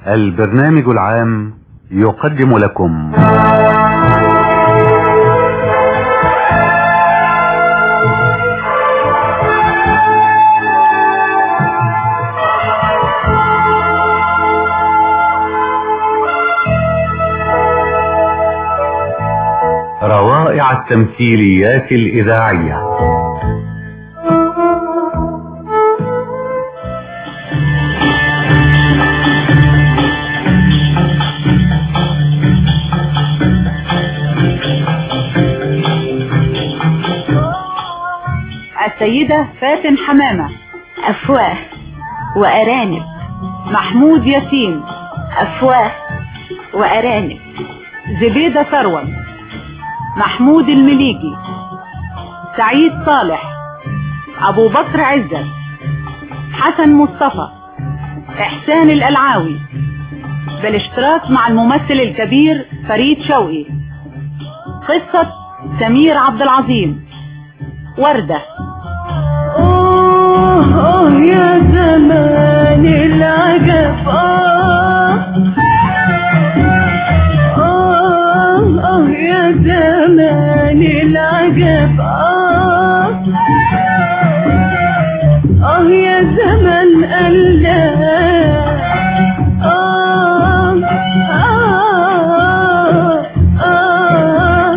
البرنامج العام يقدم لكم روائع التمثيليات الإذاعية السيدة فاتن حمامة أفواه وأرانب محمود ياسين أفواه وأرانب زبيدة ثروت محمود المليجي سعيد صالح أبو بكر عزت حسن مصطفى إحسان الألعاوي بالاشتراك مع الممثل الكبير فريد شوقي قصة سمير عبد العظيم وردة أوه أوه يا زمان العجب آه آه آه يا زمان العجب آه آه يا زمن الله آه آه آه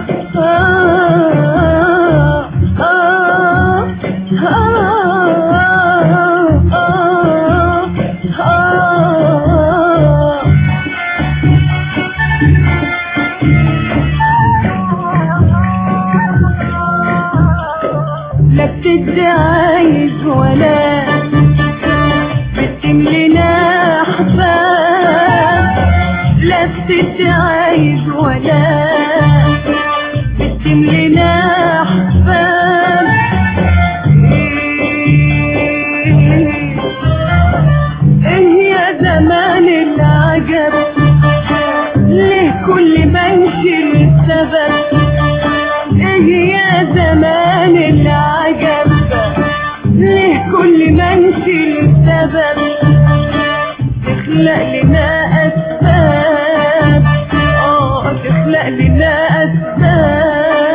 آه آه لا بتدعيش ولا بتملنا احباب لا بتدعيش ولا بتملنا احباب ايه يا زمان العجب ليه كل ما نشيل السبب ايه يا زمان العجب ليه كل ما نشيل السبب تخلق لنا اسباب اه تخلق لنا اسباب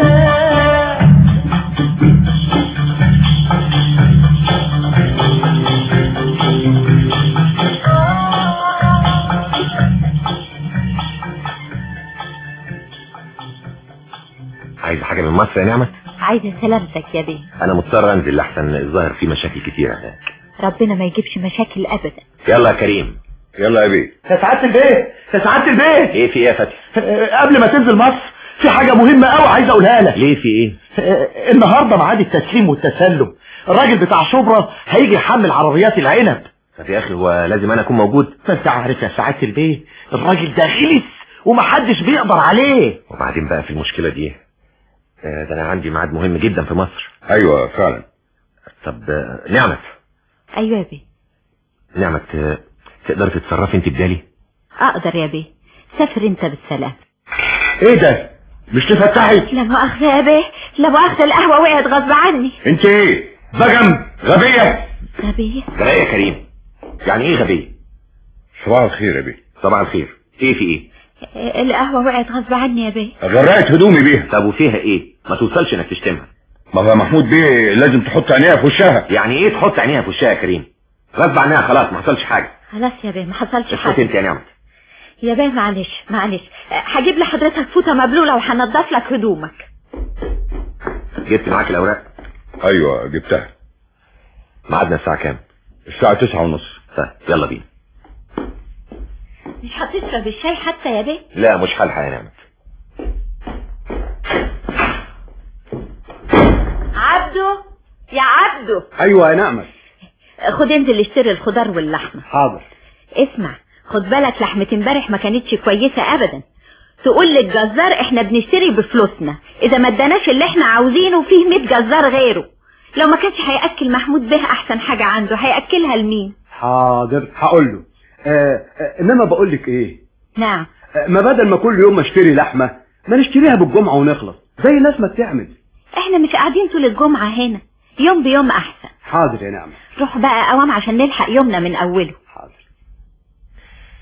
عايز حاجة من مصر يا نعمة عايزة سلامتك يا بيه انا مضطر انزل لحسن الظاهر في مشاكل كتيرة هناك ربنا ما يجيبش مشاكل أبدا يلا يا كريم يلا يا بيه يا سعادة البيه يا سعادة البيه ايه في ايه يا فتحي آه، قبل ما تنزل مصر في حاجة مهمة قوي عايز اقولها لك ليه في ايه آه، النهاردة ميعاد التسليم والتسلم الراجل بتاع شبرا هيجي يحمل عربيات العنب طب يا اخي هو لازم انا اكون موجود ما انت عارف يا سعادة البيه الراجل ده غلس ومحدش بيقدر عليه وبعدين بقى في المشكلة دي آه، ده انا عندي ميعاد مهم جدا في مصر ايوه فعلا طب آه، نعمة أيوة يا بيه نعمة آه، تقدر تتصرفي انت بدالي أقدر يا بيه سافر أنت بالسلام ايه ده مش تفتحي لا مؤاخذة يا بيه لا مؤاخذة القهوة وقعت غصب عني انت ايه بجم غبية غبية غبية يا كريم يعني ايه غبية صباح الخير يا بيه طبعا الخير ايه في ايه آه، القهوة وقعت غصب عني يا بيه غرقت هدومي بيها طب وفيها ايه ما توصلش انك تشتمها ما هو محمود بيه لازم تحط عينيها في وشها يعني ايه تحط عينيها في وشها يا كريم غصب عنها خلاص ما حصلش حاجة خلاص يا بيه ما حصلش اسكت حاجة انت يا نعمة يا بيه معلش معلش آه، هجيب لحضرتك فوطة مبلولة وهنضف لك هدومك جبت معاك الاوراق ايوه جبتها ميعادنا الساعة كام الساعة تسعة ونص طيب يلا بينا مش هتشرب الشاي حتى يا بيه لا مش حالها يا نعمة عبده يا عبده ايوه يا نعمة خد انزل اشتري الخضار واللحمة حاضر اسمع خد بالك لحمة امبارح ما كانتش كويسة ابدا تقول للجزار احنا بنشتري بفلوسنا اذا ما اداناش اللي احنا عاوزينه فيه 100 جزار غيره لو ما كانش هياكل محمود به احسن حاجة عنده هياكلها لمين حاضر هقول له آه آه انما بقول لك ايه نعم آه ما بدل ما كل يوم اشتري لحمه ما نشتريها بالجمعه ونخلص زي الناس ما بتعمل احنا مش قاعدين طول الجمعة هنا يوم بيوم احسن حاضر يا نعمه روح بقى قوام عشان نلحق يومنا من اوله حاضر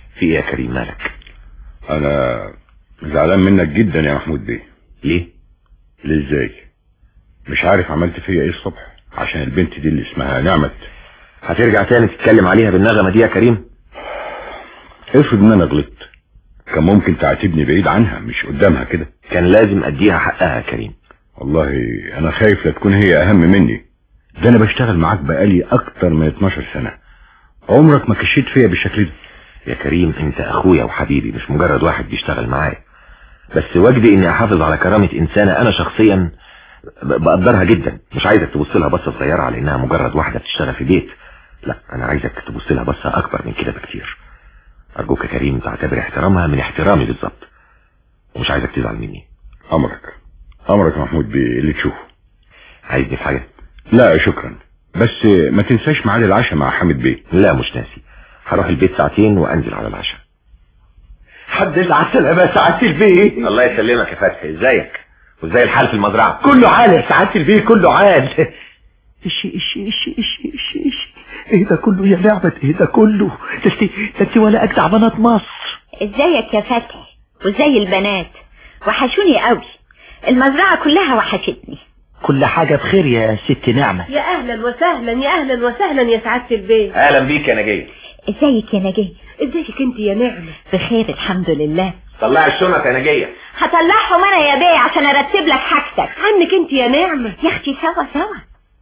في ايه يا كريم مالك انا زعلان منك جدا يا محمود بيه ليه ليه ازاي مش عارف عملت فيا ايه الصبح عشان البنت دي اللي اسمها نعمت هترجع تاني تتكلم عليها بالنغمة دي يا كريم افرض ان انا غلطت كان ممكن تعاتبني بعيد عنها مش قدامها كده كان لازم اديها حقها يا كريم والله انا خايف لا تكون هي اهم مني ده انا بشتغل معاك بقالي اكتر من 12 سنة عمرك ما كشيت فيا بالشكل ده يا كريم انت اخويا وحبيبي مش مجرد واحد بيشتغل معايا بس واجبي اني احافظ على كرامة انسانة انا شخصيا ب- بقدرها جدا مش عايزك تبص لها بصة صغيرة على انها مجرد واحدة بتشتغل في بيت لا انا عايزك تبص لها بصة اكبر من كده بكتير ارجوك يا كريم تعتبر احترامها من احترامي بالظبط ومش عايزك تزعل مني امرك امرك يا محمود بيه اللي تشوفه عايزني في حاجة لا شكرا بس ما تنساش ميعاد العشاء مع حامد بيه لا مش ناسي هروح البيت ساعتين وانزل على العشاء حد اللي على السلامة يا سعادة البيه الله يسلمك يا فتحي ازيك وازاي الحال في المزرعة كله عال يا سعادة البيه كله عال اشي اشي اشي اشي اشي اشي ايه ده كله يا نعمة ايه ده كله ده انت ده انت ولا اجدع بنات مصر ازيك يا فتحي وزي البنات وحشوني قوي المزرعة كلها وحشتني كل حاجة بخير يا ست نعمة يا اهلا وسهلا يا اهلا وسهلا يا سعادة البيت اهلا بيك يا نجية ازيك يا نجية ازيك انت يا نعمة بخير الحمد لله طلعي الشنط يا نجية هطلعهم انا يا بيه عشان ارتب لك حاجتك عنك انت يا نعمة يا اختي سوا سوا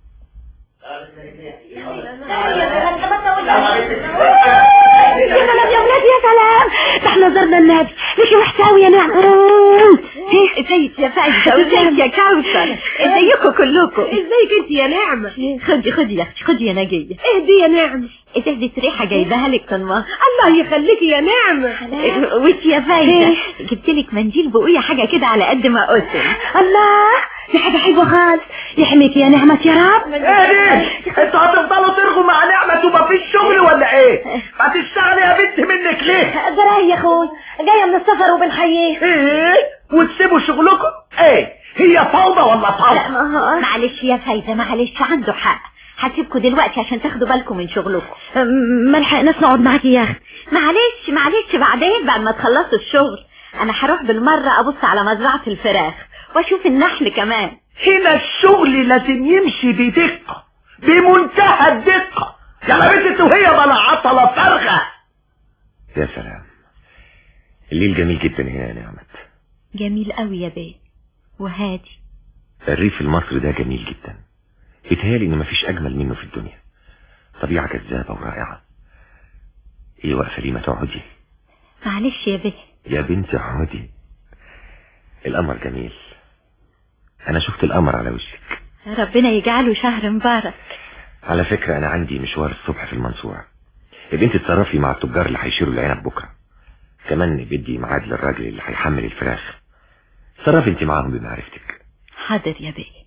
يا سلام يا ولاد يا سلام ده احنا زرنا النبي مش محتوي يا نعم ازيك يا فايزة وازيك يا كوثر ازيكم كلكم ازيك انت يا نعمة خدي خدي يا اختي خدي يا نجية اهدي يا نعمة ازازة ريحة جايبها لك من مصر الله يخليكي يا نعمة وانت يا فايدة جبت لك منديل بقوية حاجة كده على قد ما قلت الله دي حاجة حلوة خالص يحميك يا نعمة يا رب ايه دي انتوا هتفضلوا ترغوا مع نعمة ومفيش شغل ولا ايه ما تشتغلي يا بنت منك ليه جراي يا اخوي جاية من السفر وبنحييه ايه وتسيبوا شغلكم ايه هي فوضى ولا فوضى معلش يا فايدة معلش عنده حق هسيبكم دلوقتي عشان تاخدوا بالكم من شغلكم ما لحقناش نقعد معاكي يا اخي معلش معلش بعدين بعد ما تخلصوا الشغل انا هروح بالمرة ابص على مزرعة الفراخ واشوف النحل كمان هنا الشغل لازم يمشي بدقة بمنتهى الدقة يا بنت وهي بلا عطلة فارغة يا سلام الليل جميل جدا هنا يا نعمت جميل قوي يا بيه وهادي الريف المصري ده جميل جدا بيتهيألي ان مفيش اجمل منه في الدنيا طبيعة جذابة ورائعة ايه واقفة ليه ما تقعدي معلش يا بيه يا بنتي اقعدي القمر جميل انا شفت القمر على وشك ربنا يجعله شهر مبارك على فكرة انا عندي مشوار الصبح في المنصورة يا بنتي اتصرفي مع التجار اللي هيشيروا العنب بكرة كمان بدي ميعاد للراجل اللي هيحمل الفراخ اتصرفي انت معاهم بمعرفتك حاضر يا بيه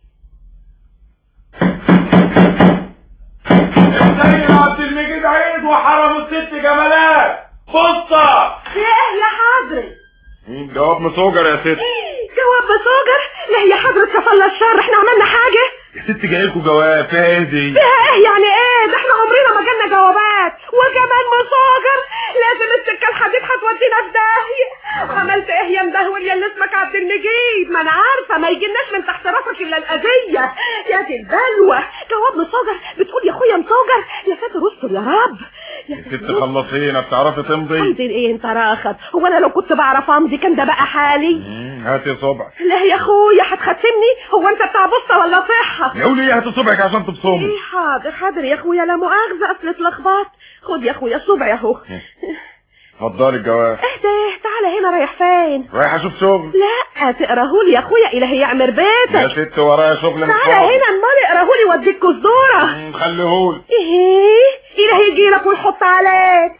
السيد عبد المجيد عيد وحرم الست جمالات بصة ايه يا حضرة جواب مسوجر يا ست جواب بسوجر لا يا حضرة كفلنا الشر احنا عملنا حاجة يا ست جايلكوا جواب فيها ايه دي فيها ايه يعني ايه ده احنا عمرنا ما جالنا جوابات وكمان مسوجر لازم السكة الحديد هتودينا في داهية عملت ايه يا مدهول يا اللي اسمك عبد المجيد ما انا عارفة ما يجيناش من تحت راسك الا الاذية يا دي البلوة جواب مسوجر بتقول يا اخويا مسوجر يا ساتر استر يا رب يا يا ست خلصينا بتعرفي تمضي امضي ايه انت راخد هو انا لو كنت بعرف امضي كان ده بقى حالي مم، هاتي صبعك لا يا اخويا هتختمني هو انت بتاع بصه ولا صحه يا ولي هاتي صبعك عشان تبصمي ايه حاضر حاضر يا اخويا لا مؤاخذه اصل اتلخبطت خد يا اخويا صبعي اهو اتفضلي الجواب اهدى تعالى هنا رايح فين رايح اشوف شغل لا تقراهولي يا اخويا الهي يعمر يا بيتك ست ورايا شغل مش تعالى فاضي. هنا امال اقراهولي واديك كزدوره مم، خليهولي ايه الهي يجيلك ويحط عليك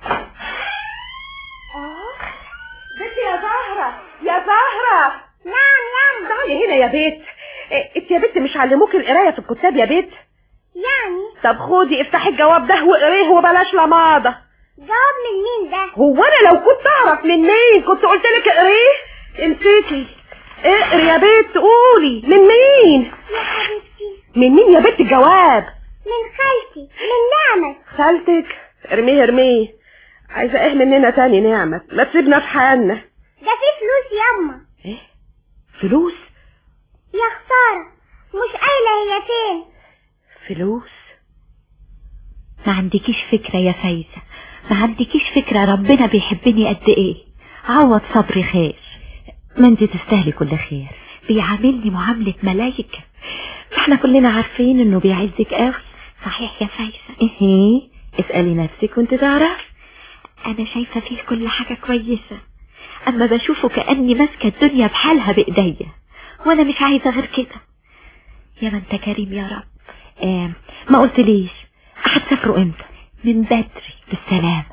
بنتي يا زهرة يا زهرة نعم نعم تعالي هنا يا بيت إيه، انت يا بنت مش علموك القراية في الكتاب يا بيت يعني طب خدي افتحي الجواب ده واقريه وبلاش لماضة جواب من مين ده هو انا لو كنت اعرف من مين كنت قلت لك اقريه امسكي اقري يا بنت قولي من مين يا حبيبتي من مين يا بنت الجواب من خالتي من نعمة خالتك ارميه ارميه عايزة ايه مننا تاني نعمة ما تسيبنا في حالنا ده في فلوس ياما فلوس يا خسارة مش قايلة هي فين فلوس ما عندكيش فكرة يا فايزة ما عندكيش فكرة ربنا بيحبني قد ايه عوض صبري خير ما انت تستاهلي كل خير بيعاملني معاملة ملايكة احنا كلنا عارفين انه بيعزك قوي صحيح يا فايزة ايه اسألي نفسك وانت تعرف انا شايفة فيه كل حاجة كويسة اما بشوفه كأني ماسكة الدنيا بحالها بايديا وانا مش عايزة غير كده يا ما انت كريم يا رب آه ما قلتليش هتسافروا امتى من بدري بالسلامة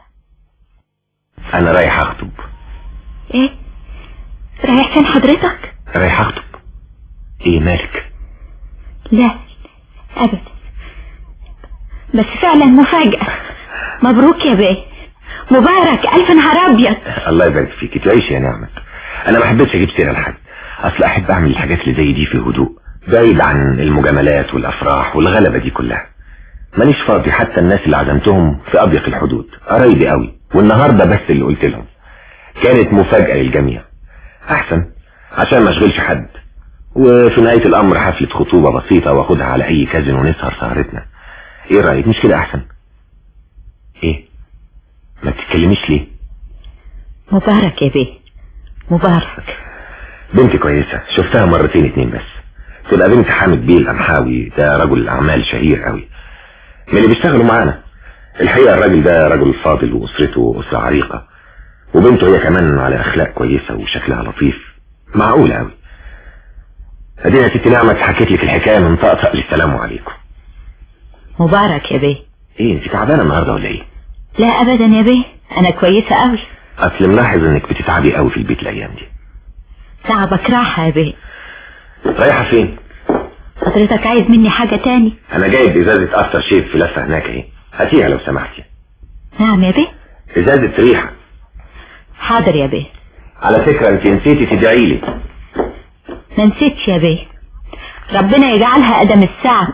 انا رايح اخطب ايه رايح فين حضرتك رايح اخطب ايه مالك لا ابدا بس فعلا مفاجأة مبروك يا بيه مبارك الف نهار ابيض الله يبارك فيك تعيش يا نعمة انا ما حبيتش اجيب سيره لحد اصل احب اعمل الحاجات اللي زي دي في هدوء بعيد عن المجاملات والافراح والغلبة دي كلها ماليش فاضي حتى الناس اللي عزمتهم في اضيق الحدود قرايبي قوي والنهارده بس اللي قلت لهم كانت مفاجأة للجميع احسن عشان ما اشغلش حد وفي نهاية الامر حفلة خطوبة بسيطة واخدها على اي كازن ونسهر سهرتنا ايه رأيك مش كده احسن ايه ما تتكلميش ليه مبارك يا بيه مبارك بنتي كويسة شفتها مرتين اتنين بس تبقى بنت حامد بيه القمحاوي ده رجل اعمال شهير قوي من اللي بيشتغلوا معانا الحقيقة الراجل ده رجل فاضل واسرته اسرة عريقة وبنته هي كمان على اخلاق كويسة وشكلها لطيف معقول قوي ادينا يا ستي نعمة حكيت لك الحكاية من طقطق للسلام عليكم مبارك يا بيه ايه انت تعبانة النهاردة ولا ايه لا ابدا يا بيه انا كويسة قوي اصل ملاحظ انك بتتعبي قوي في البيت الايام دي تعبك راحة يا بيه رايحة فين حضرتك عايز مني حاجة تاني انا جايب ازازة افتر شيف في لفة هناك اهي هاتيها لو سمحتي نعم يا بيه ازازة ريحة حاضر يا بيه على فكرة انت نسيتي تدعي لي ما نسيتش يا بيه ربنا يجعلها قدم السعد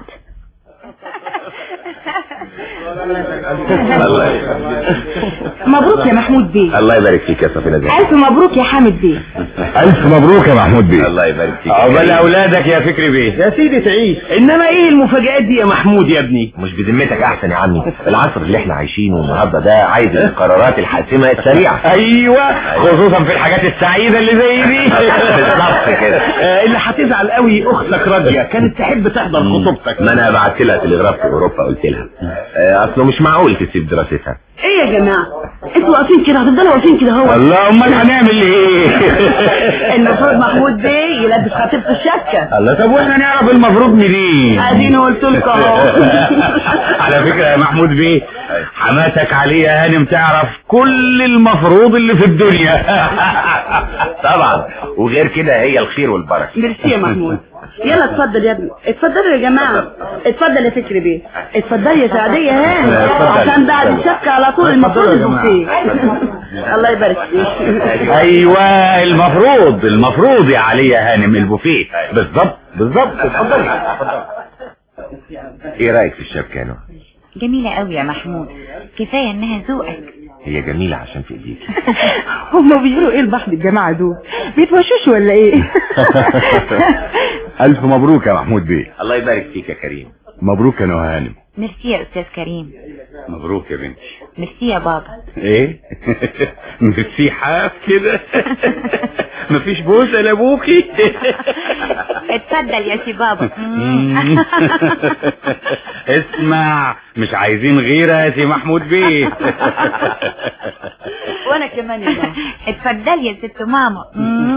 الله يبارك مبروك يا محمود بيه الله يبارك فيك يا صفينة زين الف مبروك يا حامد بيه الف مبروك يا محمود بيه الله يبارك فيك عقبال اولادك يا فكري بيه يا سيدي تعيش انما ايه المفاجآت دي يا محمود يا ابني مش بذمتك احسن يا عمي العصر اللي احنا عايشينه النهارده ده عايز القرارات الحاسمة السريعة ايوه خصوصا في الحاجات السعيدة اللي زي دي بالظبط كده آه، اللي هتزعل قوي اختك راضية كانت تحب تحضر خطوبتك ما انا بعت لها تلغراف في اوروبا قلت لها آه، اصله مش معقول تسيب دراستها ايه يا جماعة انتوا واقفين كده هتفضلوا واقفين كده هو الله امال هنعمل ايه المفروض محمود بيه يلبس خطيبته الشبكة الله طب واحنا نعرف المفروض منين اديني قلت لكم اهو على فكرة يا محمود بيه حماتك عليه يا هانم تعرف كل المفروض اللي في الدنيا طبعا وغير كده هي الخير والبركة ميرسي يا محمود يلا اتفضل يا ابني اتفضلوا يا جماعة اتفضل يا فكري بيه اتفضل يا سعدية هانم اتفضل. عشان بعد الشبكة على طول المفروض البوفيه الله يبارك فيك ايوه المفروض المفروض يا علي يا هانم البوفيه بالظبط بالظبط اتفضلي ايه رايك في الشبكة يا نهى؟ جميلة قوي يا محمود كفاية انها ذوقك هي جميلة عشان في ايديك هم بيقولوا ايه البحر الجماعة دول بيتوشوش ولا ايه الف مبروك يا محمود بيه الله يبارك فيك يا كريم مبروك يا نهى هانم ميرسي يا استاذ كريم مبروك يا بنتي ميرسي يا بابا ايه ميرسي حاف كده مفيش بوسه لابوكي اتفضل يا سي بابا اسمع مش عايزين غيرها يا سي محمود بيه وانا كمان يا ماما اتفضل يا ست ماما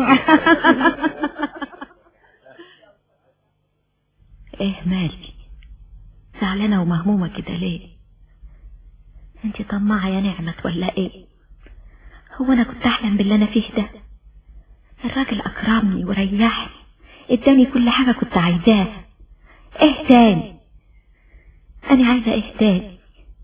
ايه مالي زعلانة ومهمومة كده ليه انت طماعة يا نعمة ولا ايه هو انا كنت احلم باللي انا فيه ده الراجل اكرمني وريحني اداني كل حاجة كنت عايزاها ايه تاني انا عايزة ايه تاني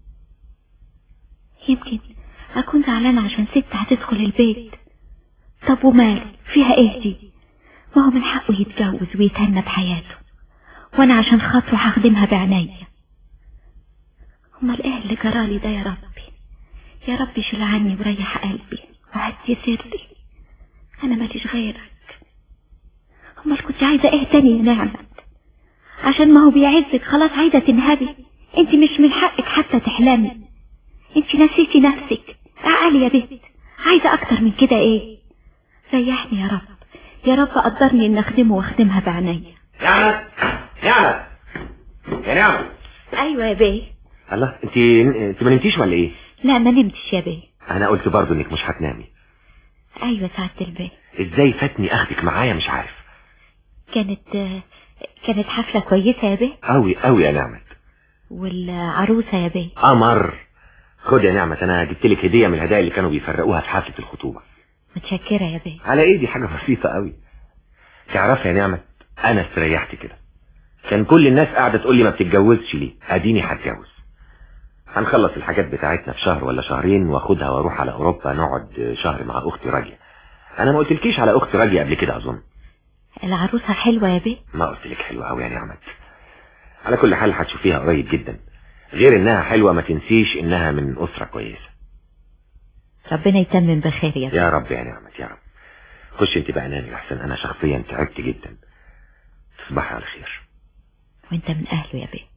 يمكن اكون زعلانة عشان ست هتدخل البيت طب ومال فيها ايه دي ما هو من حقه يتجوز ويتهنى بحياته وانا عشان خاطره هخدمها بعناية امال ايه اللي جرالي ده يا ربي يا رب شيل عني وريح قلبي وهدي سري انا ماليش غيرك امال كنت عايزه ايه تاني يا نعمت عشان ما هو بيعزك خلاص عايزه تنهبي انت مش من حقك حتى تحلمي انت نسيتي نفسك عقلي يا بنت عايزه اكتر من كده ايه ريحني يا رب يا رب قدرني ان اخدمه واخدمها بعينيا نعمة نعمة يا نعمة ايوه يا بيه الله انت انت ما نمتيش ولا ايه لا ما نمتش يا بيه انا قلت برضو انك مش هتنامي ايوه سعادة البيه ازاي فاتني اخدك معايا مش عارف كانت كانت حفلة كويسة يا بيه قوي قوي يا نعمة والعروسة يا بيه قمر خد يا نعمة انا جبت لك هدية من الهدايا اللي كانوا بيفرقوها في حفلة الخطوبة متشكرة يا بيه على ايه دي حاجة بسيطة قوي تعرفي يا نعمة انا استريحت كده كان كل الناس قاعدة تقول لي ما بتتجوزش ليه اديني هتجوز هنخلص الحاجات بتاعتنا في شهر ولا شهرين واخدها واروح على اوروبا نقعد شهر مع اختي راجية انا ما قلتلكيش على اختي راجية قبل كده اظن العروسة حلوة يا بيه ما قلت لك حلوة قوي يا نعمة على كل حال هتشوفيها قريب جدا غير انها حلوة ما تنسيش انها من اسرة كويسة ربنا يتمم بخير يا بيه يا رب يا نعمة يا رب خش انت بقى نامي احسن انا شخصيا تعبت جدا تصبحي على خير وانت من اهله يا بيه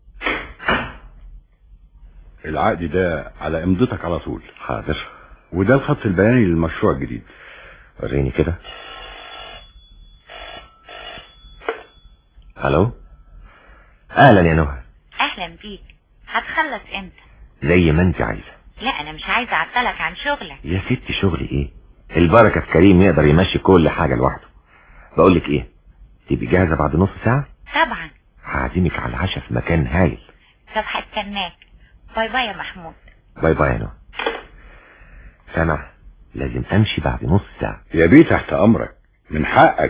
العقد ده على امضتك على طول حاضر وده الخط البياني للمشروع الجديد وريني كده الو اهلا يا نهى اهلا بيك هتخلص امتى زي ما انت عايزه لا انا مش عايزه اعطلك عن شغلك يا ست شغلي ايه البركه في كريم يقدر يمشي كل حاجه لوحده بقول لك ايه تبقي جاهزه بعد نص ساعه طبعا هعزمك على العشاء في مكان هايل طب هستناك باي باي يا محمود باي باي يا نهى سامع لازم امشي بعد نص ساعه يا بيه تحت امرك من حقك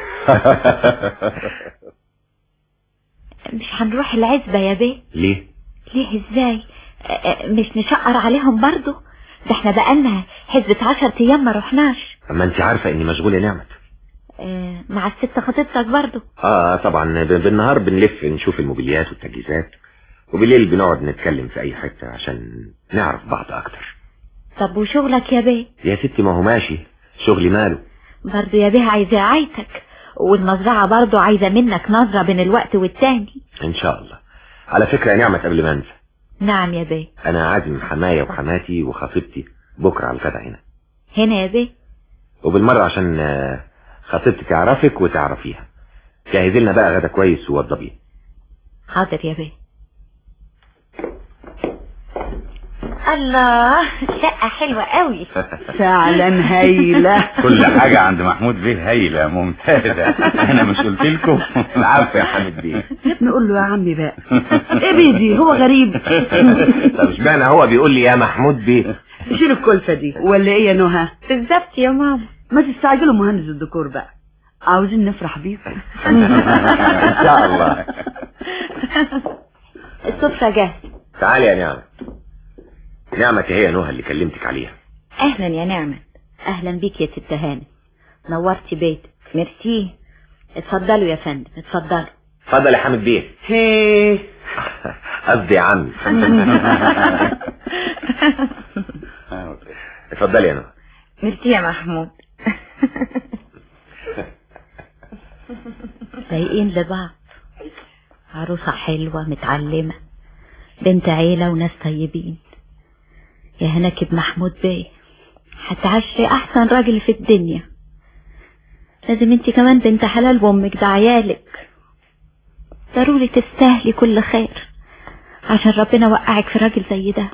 مش هنروح العزبة يا بيه ليه ليه ازاي اه، اه، مش نشقر عليهم برضو ده احنا بقالنا حزبة عشر ايام ما رحناش اما انت عارفه اني مشغول يا نعمت اه، مع الست خطيبتك برضو اه طبعا ب- بالنهار بنلف نشوف الموبيليات والتجهيزات وبالليل بنقعد نتكلم في اي حته عشان نعرف بعض اكتر طب وشغلك يا بيه يا ستي ما هو ماشي شغلي ماله برضو يا بيه عايزة عايتك والمزرعة برضو عايزة منك نظرة بين الوقت والتاني ان شاء الله على فكره يا نعمه قبل ما انسى نعم يا بيه انا عازم حمايه وحماتي وخطيبتي بكره على الغدا هنا هنا يا بيه وبالمره عشان آه، خطيبتي تعرفك وتعرفيها جهزي لنا بقى غدا كويس ووضبيه حاضر يا بيه الله شقه حلوه قوي فعلا هايلة كل حاجة عند محمود بيه هايلة ممتازة انا مش قلت لكم العفو يا حمد بيه يا ابني قول له يا عمي بقى ايه بيدي هو غريب طب اشمعنى هو بيقول لي يا محمود بيه شيل الكلفة دي ولا ايه يا نهى بالظبط يا ماما ما تستعجلوا مهندس الديكور بقى عاوزين نفرح بيكم ان شاء الله السفرة جاهزة تعالي يا نعمة نعمة هي نهى اللي كلمتك عليها اهلا يا نعمة اهلا بيك يا ست هانم نورتي بيتك ميرسي اتفضلوا يا فندم اتفضلوا اتفضل يا حامد بيه هيه قصدي يا عم اتفضلي يا نهى ميرسي يا محمود لايقين لبعض عروسة حلوة متعلمة بنت عيلة وناس طيبين يا هناك بمحمود بيه هتعشري احسن راجل في الدنيا لازم انت كمان بنت حلال وامك ده عيالك ضروري تستاهلي كل خير عشان ربنا وقعك في راجل زي ده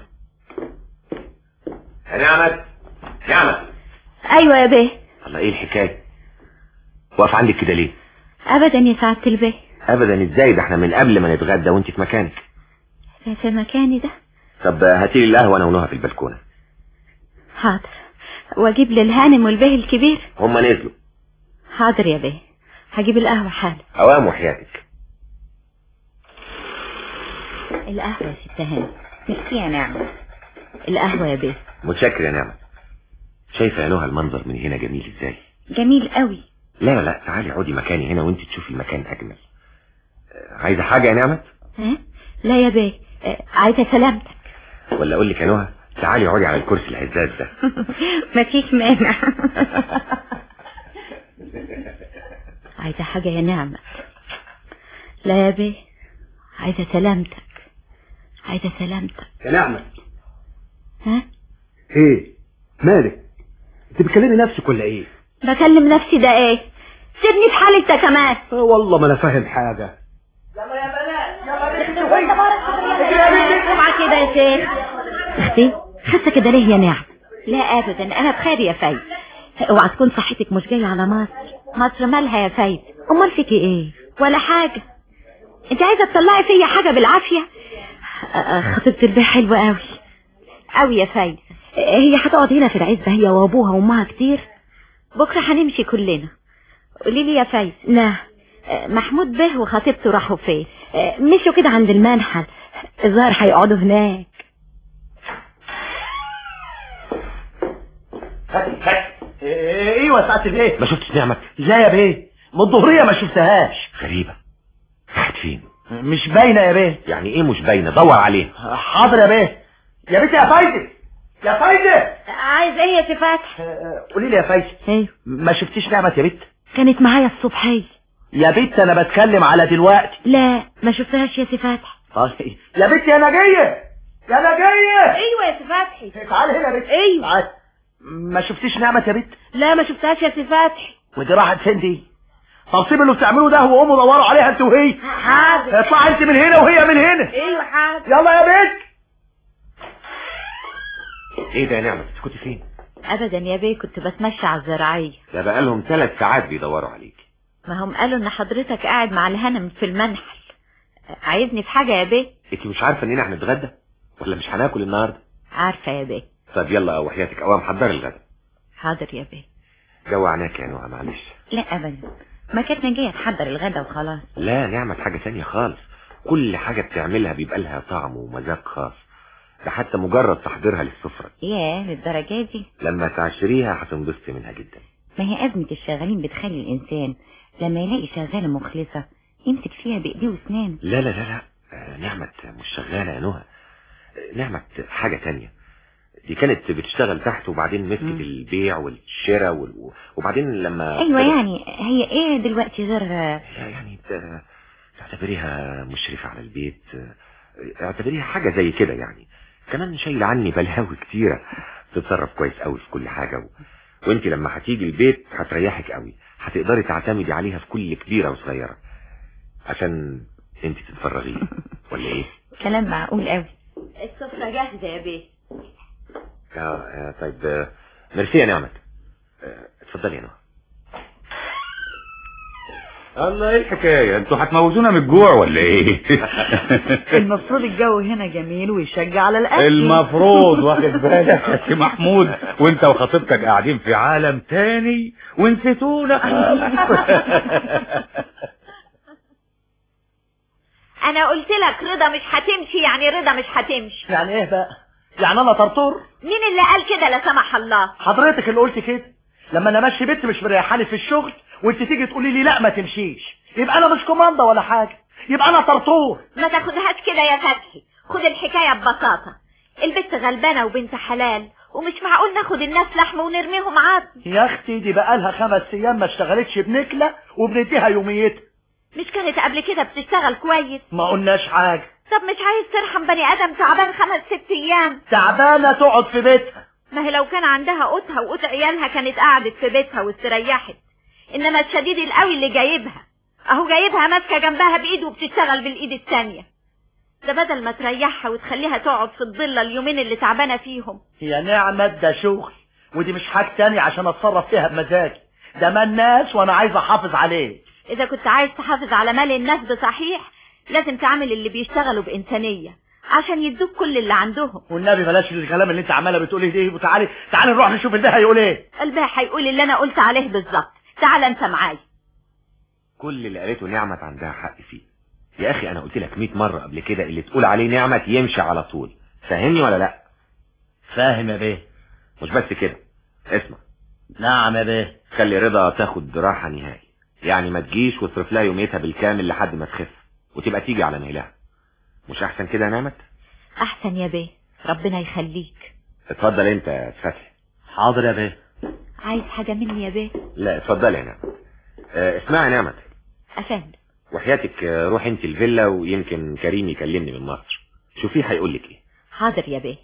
يا نعمة نعمة ايوه يا بيه الله ايه الحكاية واقف عندك كده ليه ابدا يا سعادة البيه ابدا ازاي ده احنا من قبل ما نتغدى وانت في مكانك في- في مكاني ده طب هاتي لي القهوة انا ونهى في البلكونة حاضر واجيب للهانم والبيه الكبير هما نزلوا حاضر يا بيه هجيب القهوة حالا اوام وحياتك القهوة يا ست هانم ميرسي يا نعمه القهوة يا بيه متشكر يا نعمة شايفة يا نهى المنظر من هنا جميل ازاي جميل قوي لا لا لا تعالي اقعدي مكاني هنا وانت تشوفي المكان اجمل آه، عايزة حاجة يا نعمة ها لا يا بيه آه، عايزة سلامتك ولا اقول لك يا نهى تعالي اقعدي على الكرسي الهزاز ده مفيش مانع عايزة حاجة يا نعمة لا يا بيه عايزة سلامتك عايزة سلامتك يا نعمة ها ايه مالك انت بتكلمي نفسك ولا ايه بكلم نفسي ده ايه سيبني في حالي انت كمان آه والله ما انا فاهم حاجة اوعى كده يا شيخ اختي خدت كده ليه يا نعم لا ابدا انا بخير يا فايد اوعى تكون صحتك مش جايه على مصر مصر مالها يا فايد امال فيكي ايه ولا حاجه انت عايزه تطلعي فيا حاجه بالعافيه آه، آه، خطيبه البيه حلوه قوي قوي يا فايد هي هتقعد هنا في العزبه هي وابوها وامها كتير بكره هنمشي كلنا قولي لي يا فايد لا آه، محمود به وخطيبته راحوا فين آه، مشوا كده عند المنحل الظاهر هيقعدوا هناك ايوه ساعة البيه ما شفتش نعمة لا يا بيه من الظهرية ما شفتهاش غريبة راحت فين مش باينة يا بيه يعني ايه مش باينة دور عليها حاضر يا بيه يا بنتي يا فايدة يا فايدة عايز ايه يا فتحي قولي لي يا فايدة ايه ما شفتيش نعمة يا بنت كانت معايا الصبحية يا بنت انا بتكلم على دلوقتي لا ما شفتهاش يا سي فتحي طيب يا بنت يا نجية يا نجية ايوه يا سي فتحي تعالي هنا يا بنت ايوه تعالي ما شفتيش نعمة يا بنت لا ما شفتهاش يا سي فتحي ودي راحت فين دي طب سيب اللي بتعملوه ده وقوموا دوروا عليها انت وهي حاضر اطلع انت من هنا وهي من هنا ايوه حاضر يلا يا بنت ايه ده يا نعمة انت كنت فين ابدا يا بيه كنت بتمشى على الزراعية ده بقالهم ثلاث ساعات بيدوروا عليك ما هم قالوا ان حضرتك قاعد مع الهنم في المنحل عايزني في حاجة يا بيه انت مش عارفة اننا هنتغدى ولا مش هناكل النهاردة عارفة يا بيه طب يلا وحياتك اوام حضري الغدا حاضر يا بيه جوعناك يا نوع معلش لا ابدا ما كانت نجية تحضر الغدا وخلاص لا نعمة حاجة تانية خالص كل حاجة بتعملها بيبقى لها طعم ومذاق خاص ده حتى مجرد تحضيرها للسفرة ياه للدرجة دي لما تعشريها هتنبسطي منها جدا ما هي أزمة الشغالين بتخلي الإنسان لما يلاقي شغالة مخلصة يمسك فيها بإيديه واسنانه لا لا لا لا آه، نعمة مش شغالة يا نهى آه، نعمة حاجة تانية دي كانت بتشتغل تحت وبعدين مسكت البيع والشراء وال... وبعدين لما أيوة يعني هي إيه دلوقتي غير يعني ت- تعتبريها مشرفة على البيت آه، اعتبريها حاجة زي كده يعني كمان شايلة عني بلاوي كتيرة تتصرف كويس قوي في كل حاجة و... وانت لما هتيجي البيت هتريحك قوي هتقدري تعتمدي عليها في كل كبيرة وصغيرة عشان انت تتفرغي ولا ايه كلام معقول قوي السفرة جاهزة يا بيه اه آه، طيب آه، ميرسي يا نعمت آه، اتفضلي يا نهى الله ايه الحكاية انتوا هتموتونا من الجوع ولا ايه المفروض الجو هنا جميل ويشجع على الاكل المفروض واخد بالك يا سي محمود وانت وخطيبتك قاعدين في عالم تاني ونسيتونا انا قلت لك رضا مش هتمشي يعني رضا مش هتمشي يعني ايه بقى يعني انا طرطور مين اللي قال كده لا سمح الله حضرتك اللي قلت كده لما انا ماشي بنت مش مريحاني في الشغل وانت تيجي تقولي لي لا ما تمشيش يبقى انا مش كوماندا ولا حاجه يبقى انا طرطور ما تاخدهاش كده يا فتحي خد الحكاية ببساطة البنت غلبانة وبنت حلال ومش معقول ناخد الناس لحم ونرميهم عظم يا اختي دي بقالها خمس ايام ما اشتغلتش بنكله وبنديها يوميتها مش كانت قبل كده بتشتغل كويس ما قلناش حاجه طب مش عايز ترحم بني ادم تعبان خمس ست ايام تعبانه تقعد في بيتها ما هي لو كان عندها قوتها وقوت عيالها كانت قعدت في بيتها واستريحت انما الشديد القوي اللي جايبها اهو جايبها ماسكه جنبها بايده وبتشتغل بالايد التانية ده بدل ما تريحها وتخليها تقعد في الضلة اليومين اللي تعبانة فيهم هي نعمة ده شغل ودي مش حاجة تانية عشان اتصرف فيها بمزاجي ده مال ناس وانا عايز احافظ عليه اذا كنت عايز تحافظ على مال الناس بصحيح لازم تعمل اللي بيشتغلوا بإنسانية عشان يدوك كل اللي عندهم والنبي بلاش الكلام اللي انت عماله بتقوليه ده وتعالي تعالي نروح نشوف البيه هيقول ايه قلبها هيقول اللي انا قلت عليه بالظبط تعال انت معايا كل اللي قالته نعمت عندها حق فيه يا اخي انا قلت لك 100 مرة قبل كده اللي تقول عليه نعمت يمشي على طول فاهمني ولا لا فاهم يا بيه مش بس كده اسمع نعم يا بيه خلي رضا تاخد راحة نهائي يعني ما تجيش واصرف لها يوميتها بالكامل لحد ما تخف وتبقى تيجي على مهلها مش احسن كده يا نعمت احسن يا بيه ربنا يخليك اتفضل انت يا فتحي حاضر يا بيه عايز حاجة مني يا بيه لا اتفضل يا نعمة اه اسمعي يا نعمة افندم وحياتك آه، روح انت الفيلا ويمكن كريم يكلمني من مصر شوفيه هيقول لك ايه حاضر يا بيه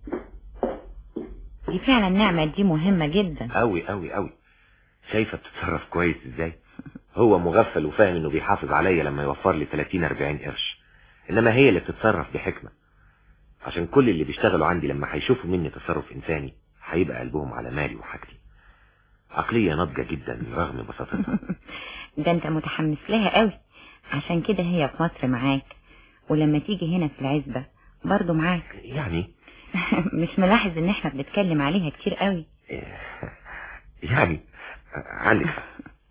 دي فعلا النعمة دي مهمة جدا قوي قوي قوي شايفه بتتصرف كويس ازاي هو مغفل وفاهم انه بيحافظ عليا لما يوفر لي 30 40 قرش انما هي اللي بتتصرف بحكمه عشان كل اللي بيشتغلوا عندي لما هيشوفوا مني تصرف انساني هيبقى قلبهم على مالي وحاجتي عقليه ناضجه جدا رغم بساطتها ده انت متحمس لها قوي عشان كده هي في مصر معاك ولما تيجي هنا في العزبة برضو معاك يعني مش ملاحظ ان احنا بنتكلم عليها كتير قوي يعني عندك حق.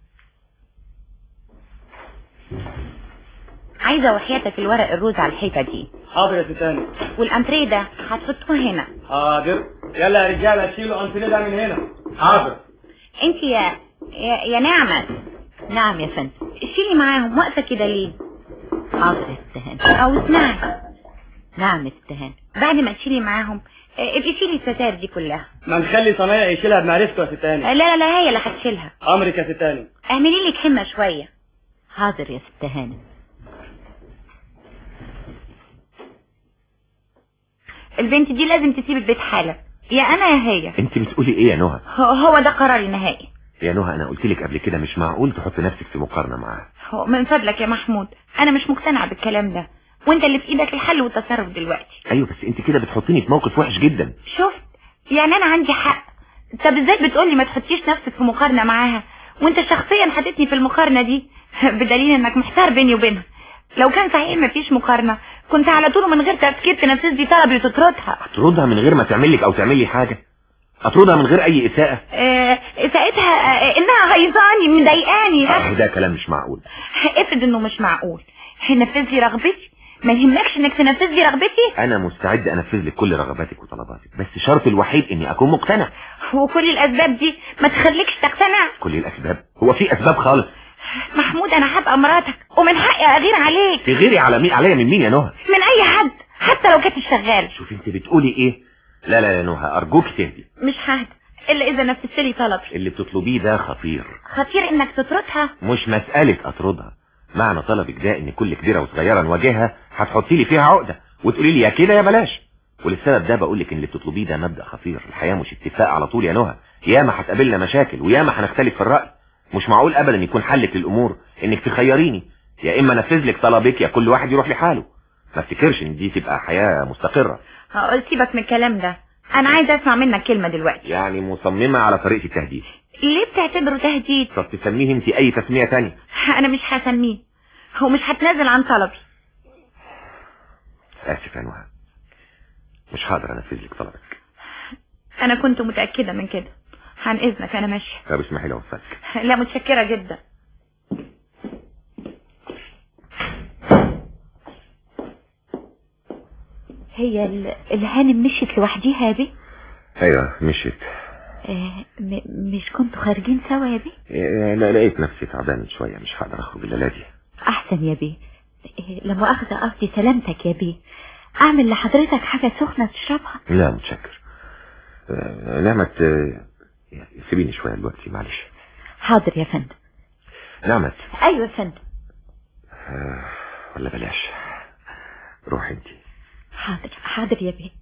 عايزة وحياتك الورق الروز على الحيطة دي حاضر يا ستاني والانتريه ده هتحطوه هنا حاضر يلا يا رجاله شيلوا انتريه ده من هنا حاضر انت يا يا, يا نعمة نعم يا فندم شيلي معاهم واقفة كده ليه حاضر يا استهان او اسمعي نعم يا استهان بعد ما تشيلي معاهم اه، ابقي شيلي الستار دي كلها ما نخلي صنايع يشيلها بمعرفته يا ستاني اه، لا لا لا هي اللي هتشيلها امرك يا ستاني اعملي لك همة شوية حاضر يا ست هانم البنت دي لازم تسيب البيت حالا يا انا يا هي انت بتقولي ايه يا نهى هو- هو ده قراري النهائي يا نهى انا قلت لك قبل كده مش معقول تحط نفسك في مقارنه معاه هو من فضلك يا محمود انا مش مقتنعة بالكلام ده وانت اللي في ايدك الحل والتصرف دلوقتي ايوه بس انت كده بتحطيني في موقف وحش جدا شفت يعني انا عندي حق طب ازاي بتقولي ما تحطيش نفسك في مقارنة معاها وانت شخصيا حطيتني في المقارنة دي بدليل انك محتار بيني وبينها لو كان صحيح ما فيش مقارنة كنت على طول من غير تفكير تنفذ لي طلبي وتطردها اطردها من غير ما تعمل لك او تعمل لي حاجه اطردها من غير اي اساءه اه ساعتها آه، انها غيظاني مضايقاني آه، ده كلام مش معقول افرض انه مش معقول نفذ لي رغبتي ما يهمكش انك تنفذ لي رغبتي انا مستعد انفذ لك كل رغباتك وطلباتك بس شرط الوحيد اني اكون مقتنع وكل الاسباب دي ما تخليكش تقتنع كل الاسباب هو في اسباب خالص محمود انا هبقى مراتك ومن حقي اغير عليك تغيري على مين عليا من مين يا نهى من اي حد حتى لو كنت شغال شوفي انت بتقولي ايه لا لا يا نهى ارجوك تهدي مش ههدى الا اذا نفذت لي طلبي اللي بتطلبيه ده خطير خطير انك تطردها مش مسألة اطردها معنى طلبك ده ان كل كبيرة وصغيرة نواجهها هتحطي لي فيها عقدة وتقولي لي يا كده يا بلاش وللسبب ده بقول لك ان اللي بتطلبيه ده مبدأ خطير الحياة مش اتفاق على طول يا نهى ياما هتقابلنا مشاكل وياما هنختلف في الرأي مش معقول ابدا يكون حلك للامور انك تخيريني يا اما انفذ لك طلبك يا كل واحد يروح لحاله ما افتكرش ان دي تبقى حياة مستقرة هقول سيبك من الكلام ده انا عايزه اسمع منك كلمه دلوقتي يعني مصممة على طريقة التهديد ليه بتعتبره تهديد طب تسميه انت اي تسمية تانية انا مش هسميه ومش هتنازل عن طلبي اسف يا نهى مش هقدر انفذ لك طلبك انا كنت متاكده من كده عن اذنك انا ماشيه طب اسمحي لي اوصلك لا متشكره جدا هي ال- الهانم مشيت لوحديها يا بيه ايوه مشيت آه م- مش كنتوا خارجين سوا يا بيه إيه، لا لقيت نفسي تعبان شوية مش هقدر اخرج الليلة دي احسن يا بيه آه، لا مؤاخذة قصدي سلامتك يا بيه اعمل لحضرتك حاجة سخنة تشربها لا متشكر آه، نعمة آه، سيبيني شوية دلوقتي معلش حاضر يا فندم نعمة ايوه يا فندم آه، ولا بلاش روحي انت حاضر حاضر يا بيه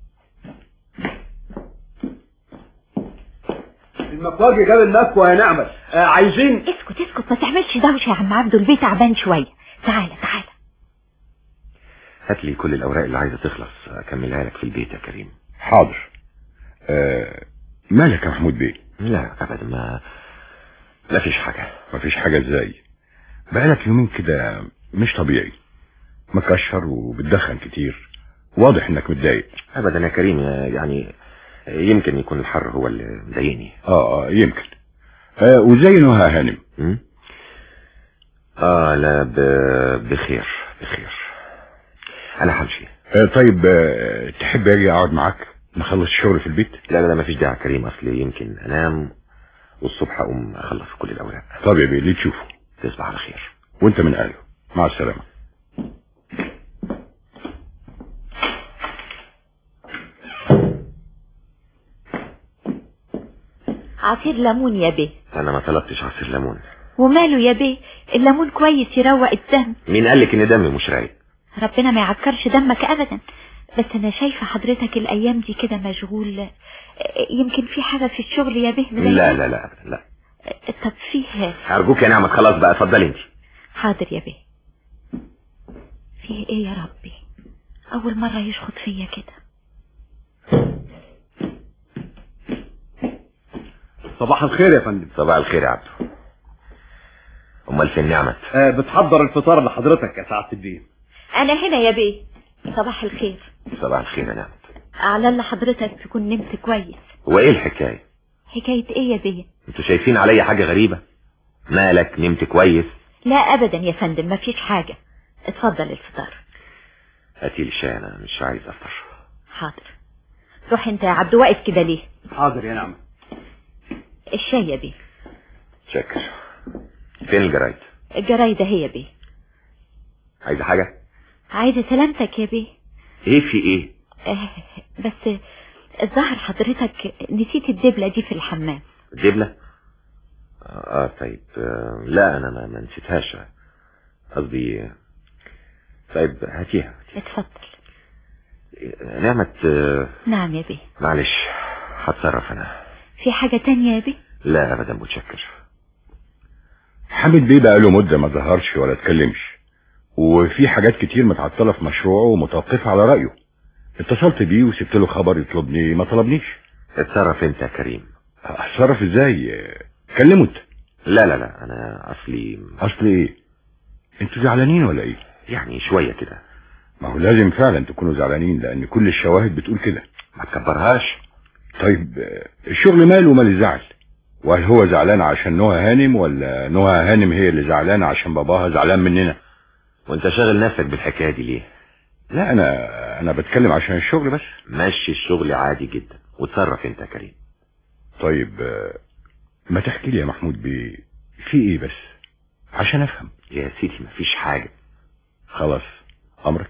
المكواجي جاب المكوى يا نعمة آه عايزين اسكت اسكت ما تعملش دوشة يا عم عبده البيت تعبان شوية تعالى تعالى هات لي كل الاوراق اللي عايزة تخلص اكملها لك في البيت يا كريم حاضر آه مالك يا محمود بيه لا ابدا ما لا فيش حاجة مفيش حاجة ازاي بقالك يومين كده مش طبيعي مكشر وبتدخن كتير واضح انك متضايق ابدا يا كريم يعني يمكن يكون الحر هو اللي مضايقني اه اه يمكن آه وزي نهى هانم م? اه لا ب... بخير بخير انا همشي آه طيب آه تحب اجي اقعد معاك نخلص الشغل في البيت لا لا لا مفيش داعي يا كريم اصل يمكن انام والصبح اقوم اخلص كل الاوراق طب يا بيه اللي تشوفه تصبح على خير وانت من اهله مع السلامة عصير ليمون يا بيه انا ما طلبتش عصير ليمون وماله يا بيه الليمون كويس يروق الدم مين قالك ان دمي مش رايق ربنا ما يعكرش دمك ابدا بس انا شايفة حضرتك الايام دي كده مشغول يمكن في حاجة في الشغل يا بيه مضايقك؟ لا لا لا ابدا لا طب فيه ارجوك يا نعمة خلاص بقى اتفضلي انت حاضر يا بيه فيه ايه يا ربي اول مرة يشخط فيا كده صباح الخير يا فندم صباح الخير يا عبده امال فين نعمة آه بتحضر الفطار لحضرتك يا سعادة الدين انا هنا يا بيه صباح الخير صباح الخير يا نعمة على الله حضرتك تكون نمت كويس وايه الحكاية حكاية ايه يا بيه انتوا شايفين عليا حاجة غريبة مالك نمت كويس لا ابدا يا فندم ما فيش حاجة اتفضل الفطار هاتي لي شاي انا مش عايز افطر حاضر روح انت يا عبد واقف كده ليه حاضر يا نعمة الشاي يا بيه شكر فين الجرايد الجرايدة هي بيه عايزة حاجة عايزة سلامتك يا بيه ايه في ايه آه بس الظاهر حضرتك نسيت الدبلة دي في الحمام دبلة اه طيب آه لا انا ما, ما نسيتهاش قصدي طيب هاتيها اتفضل نعمة آه نعم يا بيه معلش هتصرف انا في حاجة تانية يا بيه لا ابدا متشكر حامد بيه بقى له مدة ما ظهرش ولا اتكلمش وفي حاجات كتير متعطلة في مشروعه ومتوقفة على رأيه اتصلت بيه وسبت له خبر يطلبني ما طلبنيش اتصرف انت يا كريم اتصرف ازاي كلمه انت لا لا لا انا اصلي اصل ايه انتوا زعلانين ولا ايه يعني شوية كده ما هو لازم فعلا تكونوا زعلانين لان كل الشواهد بتقول كده ما تكبرهاش طيب الشغل ماله ومال الزعل وهل هو زعلان عشان نهى هانم ولا نهى هانم هي اللي زعلانة عشان باباها زعلان مننا وانت شاغل نفسك بالحكاية دي ليه لا انا انا بتكلم عشان الشغل بس مشي الشغل عادي جدا وتصرف انت يا كريم طيب ما تحكي لي يا محمود بيه في ايه بس عشان افهم يا سيدي مفيش حاجة خلاص امرك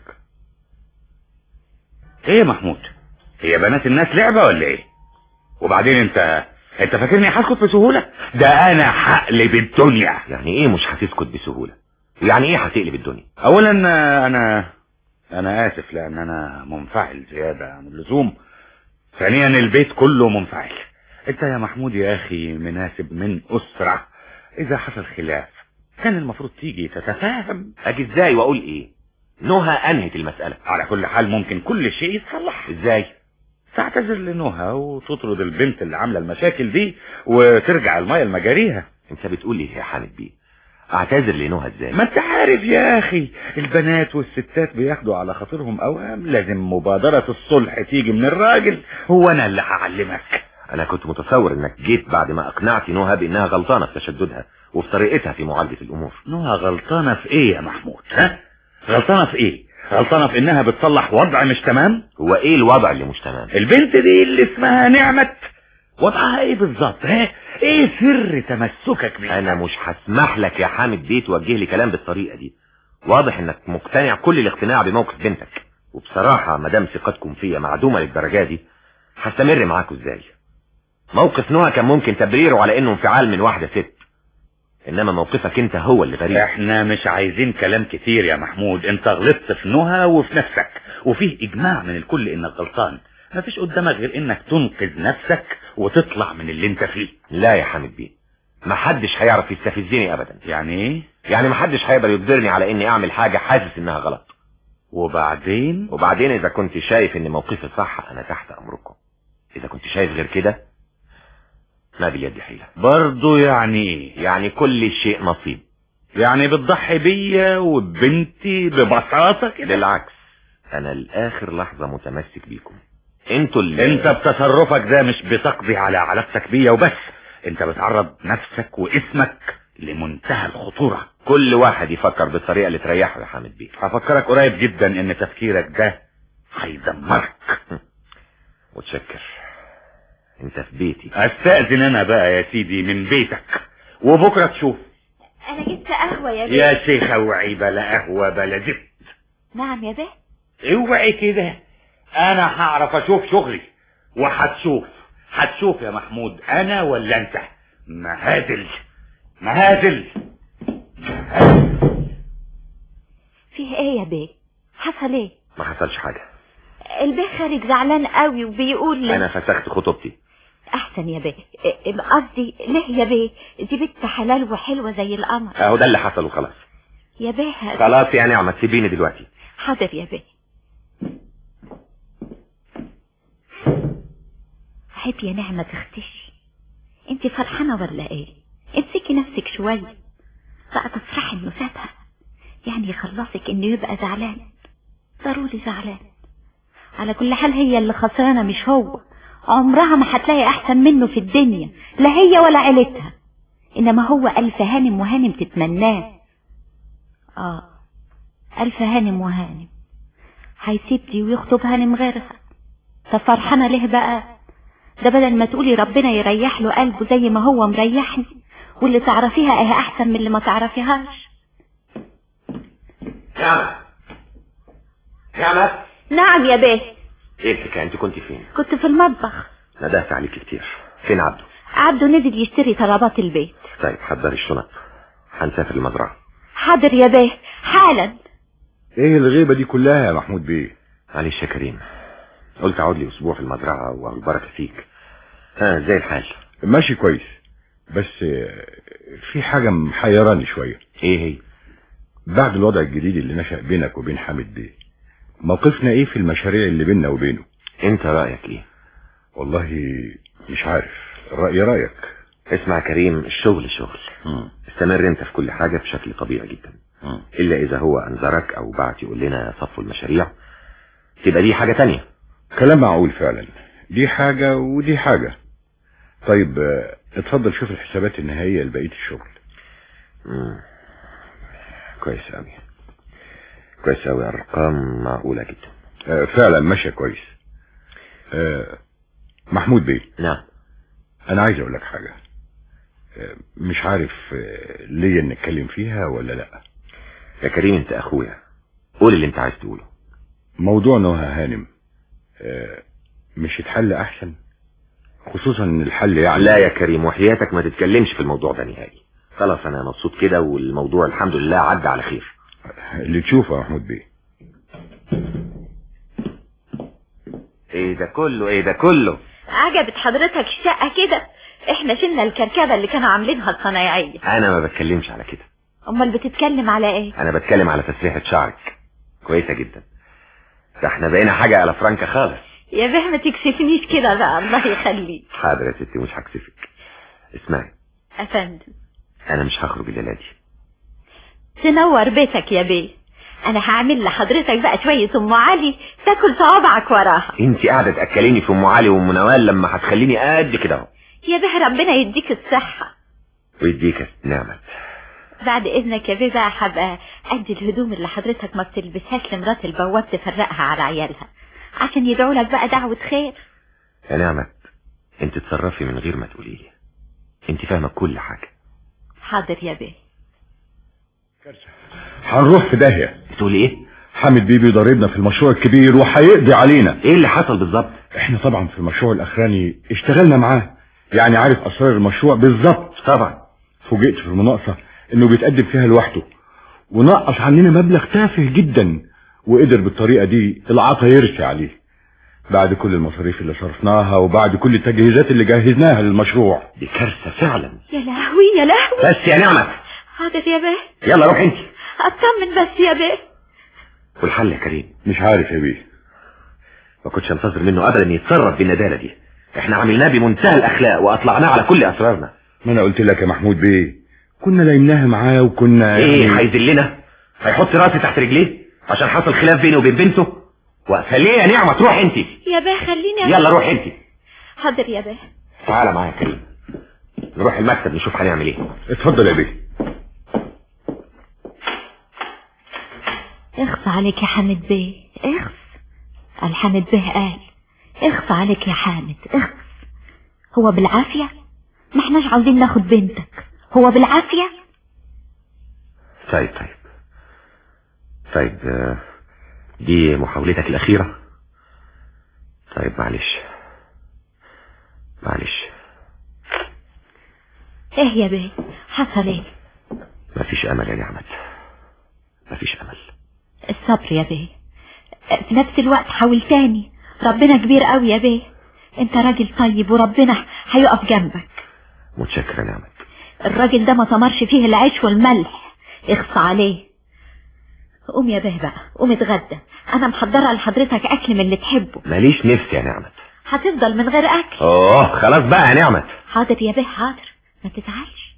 ايه يا محمود هي بنات الناس لعبة ولا ايه وبعدين انت انت فاكرني هسكت بسهولة ده انا هقلب الدنيا يعني ايه مش هتسكت بسهولة يعني ايه هتقلب الدنيا اولا انا انا اسف لان انا منفعل زيادة عن اللزوم ثانيا البيت كله منفعل انت يا محمود يا اخي مناسب من اسرة اذا حصل خلاف كان المفروض تيجي تتفاهم اجي ازاي واقول ايه نهى انهت المسألة على كل حال ممكن كل شيء يتصلح ازاي تعتذر لنهى وتطرد البنت اللي عاملة المشاكل دي وترجع المية لمجاريها انت بتقول ايه يا حامد بيه اعتذر لنهى ازاي ما انت عارف يا اخي البنات والستات بياخدوا على خاطرهم اوهام لازم مبادرة الصلح تيجي من الراجل هو انا اللي هعلمك انا كنت متصور انك جيت بعد ما اقنعت نهى بانها غلطانة في تشددها وفي طريقتها في معالجة الامور نهى غلطانة في ايه يا محمود ها غلطانة في ايه غلطانة في انها بتصلح وضع مش تمام هو ايه الوضع اللي مش تمام البنت دي اللي اسمها نعمت وضعها ايه بالظبط ها ايه سر تمسكك بيها انا مش هسمح لك يا حامد بيه توجه لي كلام بالطريقة دي واضح انك مقتنع كل الاقتناع بموقف بنتك وبصراحة مدام ثقتكم فيا معدومة للدرجة دي هستمر معاكم ازاي موقف نهى كان ممكن تبريره على انه انفعال من واحدة ست انما موقفك انت هو اللي غريب احنا مش عايزين كلام كتير يا محمود انت غلطت في نهى وفي نفسك وفيه اجماع من الكل انك غلطان مفيش قدامك غير انك تنقذ نفسك وتطلع من اللي انت فيه لا يا حامد بيه محدش هيعرف يستفزني ابدا يعني ايه يعني محدش هيقدر يجبرني على اني اعمل حاجة حاسس انها غلط وبعدين وبعدين اذا كنت شايف ان موقفي صح انا تحت امركم اذا كنت شايف غير كده ما باليد حيلة برضو يعني ايه يعني كل شيء نصيب يعني بتضحي بيا وبنتي ببساطة كده بالعكس انا لاخر لحظة متمسك بيكم انتوا اللي انت بتصرفك ده مش بتقضي على علاقتك بيا وبس انت بتعرض نفسك واسمك لمنتهى الخطورة كل واحد يفكر بالطريقة اللي تريحه يا حامد بيه هفكرك قريب جدا ان تفكيرك ده هيدمرك متشكر انت في بيتي استأذن انا بقى يا سيدي من بيتك وبكرة تشوف انا جبت قهوة يا بيه يا شيخة اوعي بلا قهوة بلا زفت نعم يا بيه اوعي كده انا هعرف اشوف شغلي وهتشوف هتشوف يا محمود انا ولا انت مهازل مهازل فيه ايه يا بيه حصل ايه ما حصلش حاجة البيه خارج زعلان قوي وبيقول لي انا فسخت خطوبتي احسن يا بيه إيه، قصدي ليه يا بيه دي بنت حلال وحلوة زي القمر اهو ده اللي حصل وخلاص يا بيه خلاص يا نعمة تسيبيني دلوقتي حاضر يا بيه عيب يا نعمة تختشي انت فرحانة ولا ايه امسكي نفسك شوية بقى تفرحي انه سابها يعني يخلصك انه يبقى زعلان ضروري زعلان على كل حال هي اللي خسرانة مش هو عمرها ما هتلاقي احسن منه في الدنيا لا هي ولا عيلتها انما هو الف هانم وهانم تتمناه اه الف هانم وهانم هيسيب دي ويخطب هانم غيرها طب فرحانة ليه بقى ده بدل ما تقولي ربنا يريح له قلبه زي ما هو مريحني واللي تعرفيها ايه احسن من اللي ما تعرفيهاش نعمة نعمة نعم يا بيه ايه الحكاية انت كنت فين كنت في المطبخ ندهت عليك كتير فين عبده عبده نزل يشتري طلبات البيت طيب حضري الشنط هنسافر المزرعة حاضر يا بيه حالا ايه الغيبة دي كلها يا محمود بيه معلش يا كريم قلت اقعد لي اسبوع في المزرعة والبركة فيك ها زي الحال ماشي كويس بس آه، في حاجة محيراني شوية ايه هي بعد الوضع الجديد اللي نشأ بينك وبين حامد بيه موقفنا ايه في المشاريع اللي بيننا وبينه انت رأيك ايه والله مش عارف رأي رأيك اسمع يا كريم الشغل شغل مم. استمر انت في كل حاجة بشكل طبيعي جدا مم. الا اذا هو انذرك او بعت يقول لنا صفوا المشاريع تبقى دي حاجة تانية كلام معقول فعلا دي حاجة ودي حاجة طيب آه، اتفضل شوف الحسابات النهائية لبقية الشغل مم. كويس اوي كويس اوي ارقام معقولة جدا آه، فعلا ماشية كويس آه، محمود بيه نعم انا عايز اقول لك حاجة آه، مش عارف آه، ليا نتكلم فيها ولا لا يا كريم انت اخويا قول اللي انت عايز تقوله موضوع نهى هانم آه، مش يتحل احسن خصوصا ان الحل يعني لا يا كريم وحياتك ما تتكلمش في الموضوع ده نهائي خلاص انا مبسوط كده والموضوع الحمد لله عدى على خير اللي تشوفه يا محمود بيه ايه ده كله ايه ده كله عجبت حضرتك الشقة كده احنا شلنا الكركبة اللي كانوا عاملينها الصنايعية انا ما بتكلمش على كده امال بتتكلم على ايه انا بتكلم على تسريحة شعرك كويسة جدا ده احنا بقينا حاجة على فرانكا خالص يا به ما تكسفنيش كده بقى الله يخليك حاضر يا ستي مش هكسفك اسمعي افندم انا مش هخرج الليلة دي تنور بيتك يا بيه انا هعمل لحضرتك بقى شوية ام علي تاكل صوابعك وراها انت قاعدة تأكليني في ام علي وام نوال لما هتخليني قد كده اهو يا به ربنا يديك الصحة ويديك نعمة بعد اذنك يا بيه بقى هبقى ادي الهدوم اللي حضرتك ما بتلبسهاش لمرات البواب تفرقها على عيالها عشان يدعوا لك بقى دعوة خير يا نعمة انت تصرفي من غير ما تقولي لي انت فاهمة كل حاجة حاضر يا بيه هنروح في داهية بتقولي ايه حامد بيه بيضربنا في المشروع الكبير وهيقضي علينا ايه اللي حصل بالظبط احنا طبعا في المشروع الاخراني اشتغلنا معاه يعني عارف اسرار المشروع بالظبط طبعا فوجئت في المناقصة انه بيتقدم فيها لوحده ونقص عننا مبلغ تافه جدا وقدر بالطريقة دي العطا يرسي عليه بعد كل المصاريف اللي صرفناها وبعد كل التجهيزات اللي جهزناها للمشروع دي كارثة فعلا يا لهوي يا لهوي بس يا نعمة حاضر يا بيه يلا روح انت اطمن بس يا بيه والحل يا كريم مش عارف يا بيه ما كنتش انتظر منه ابدا يتصرف بالندالة دي احنا عملناه بمنتهى الاخلاق واطلعناه على كل اسرارنا ما انا قلت لك يا محمود بيه كنا لايمناها معاه وكنا ايه يعني- هيذلنا هيحط راسي تحت رجليه عشان حصل خلاف بينه وبين بنته واقفه ليه يا نعمة تروح انت يا بيه خليني يلا روح انت حاضر يا بيه تعالى معايا يا كريم نروح المكتب نشوف هنعمل ايه اتفضل يا بيه اخف عليك يا حامد بيه اخف الحامد بيه قال اخف عليك يا حامد اخف هو بالعافية ما احناش عاوزين ناخد بنتك هو بالعافية طيب طيب طيب آه، دي محاولتك الأخيرة طيب معلش معلش ايه يا بيه حصل ايه مفيش امل يا نعمت مفيش امل الصبر يا بيه في نفس الوقت حاول تاني ربنا كبير قوي يا بيه انت راجل طيب وربنا هيقف جنبك متشكر يا نعمت الراجل ده ما طمرش فيه العيش والملح اخص عليه قوم يا بيه بقى قوم اتغدى انا محضره لحضرتك اكل من اللي تحبه ماليش نفس يا نعمت هتفضل من غير اكل اوه خلاص بقى يا نعمت حاضر يا بيه حاضر ما تزعلش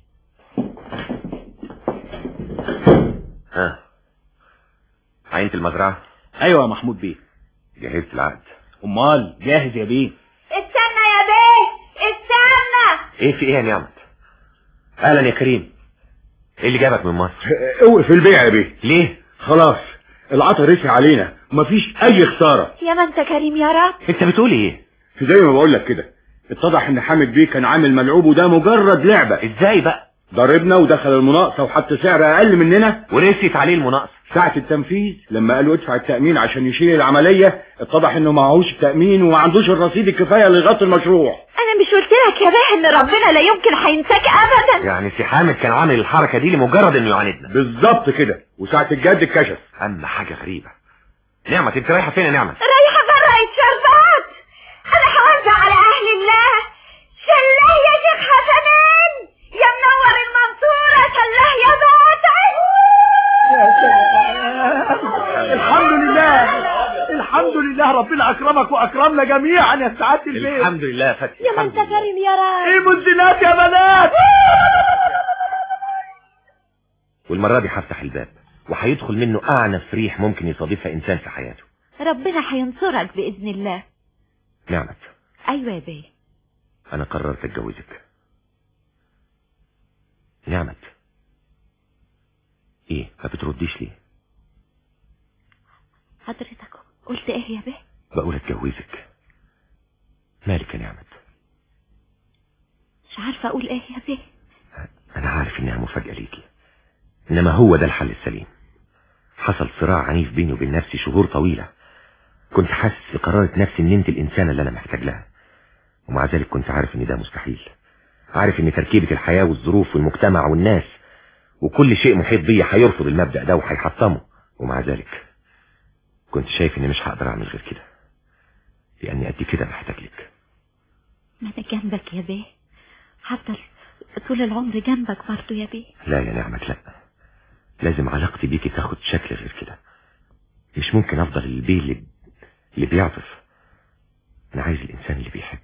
ها عينت المزرعة ايوه يا محمود بيه جهزت العقد امال جاهز يا بيه استنى يا بيه استنى ايه في ايه يا نعمت اهلا يا كريم ايه اللي جابك من مصر اوقف البيع يا بيه ليه خلاص العطا رسي علينا ومفيش اي خسارة يا ما انت كريم يا رب انت بتقول ايه زي ما بقول لك كده اتضح ان حامد بيه كان عامل ملعوب وده مجرد لعبة ازاي بقى ضربنا ودخل المناقصة وحط سعر اقل مننا ورست عليه المناقصة ساعة التنفيذ لما قالوا ادفع التأمين عشان يشيل العملية اتضح انه معهوش التأمين وما عندوش الرصيد الكفاية لغطي المشروع انا مش قلت لك يا بيه ان ربنا لا يمكن هينساك ابدا يعني سي حامد كان عامل الحركة دي لمجرد انه يعاندنا بالظبط كده وساعة الجد اتكشف اما حاجة غريبة نعمت انت رايحة فين يا نعمت رايحة فرقة شربات انا هوزع على اهل الله شله يا شيخ حسنين يا منور المنصورة شله يا باطل الحمد لله الحمد لله ربنا اكرمك واكرمنا جميعا يا سعاده البيت الحمد لله يا فتحي يا ما انت كريم يا رب ايه مزنات يا بنات والمرة دي هفتح الباب وهيدخل منه اعنف ريح ممكن يصادفها انسان في حياته ربنا هينصرك باذن الله نعمت ايوه يا بيه انا قررت اتجوزك نعمت ايه ما بترديش ليه حضرتك قلت ايه يا بيه بقول اتجوزك مالك يا نعمت مش عارفه اقول ايه يا بيه انا عارف انها مفاجأة ليكي انما هو ده الحل السليم حصل صراع عنيف بيني وبين نفسي شهور طويلة كنت حاسس بقرارة نفسي ان انت الانسانة اللي انا محتاج لها ومع ذلك كنت عارف ان ده مستحيل عارف ان تركيبة الحياة والظروف والمجتمع والناس وكل شيء محيط بيا هيرفض المبدأ ده وهيحطمه ومع ذلك كنت شايف اني مش هقدر اعمل غير كده لاني قد كده محتاج لك ما انا جنبك يا بيه هفضل طول العمر جنبك برضه يا بيه لا يا نعمت لا لازم علاقتي بيكي تاخد شكل غير كده مش ممكن افضل البيه اللي, اللي بيعطف انا عايز الانسان اللي بيحب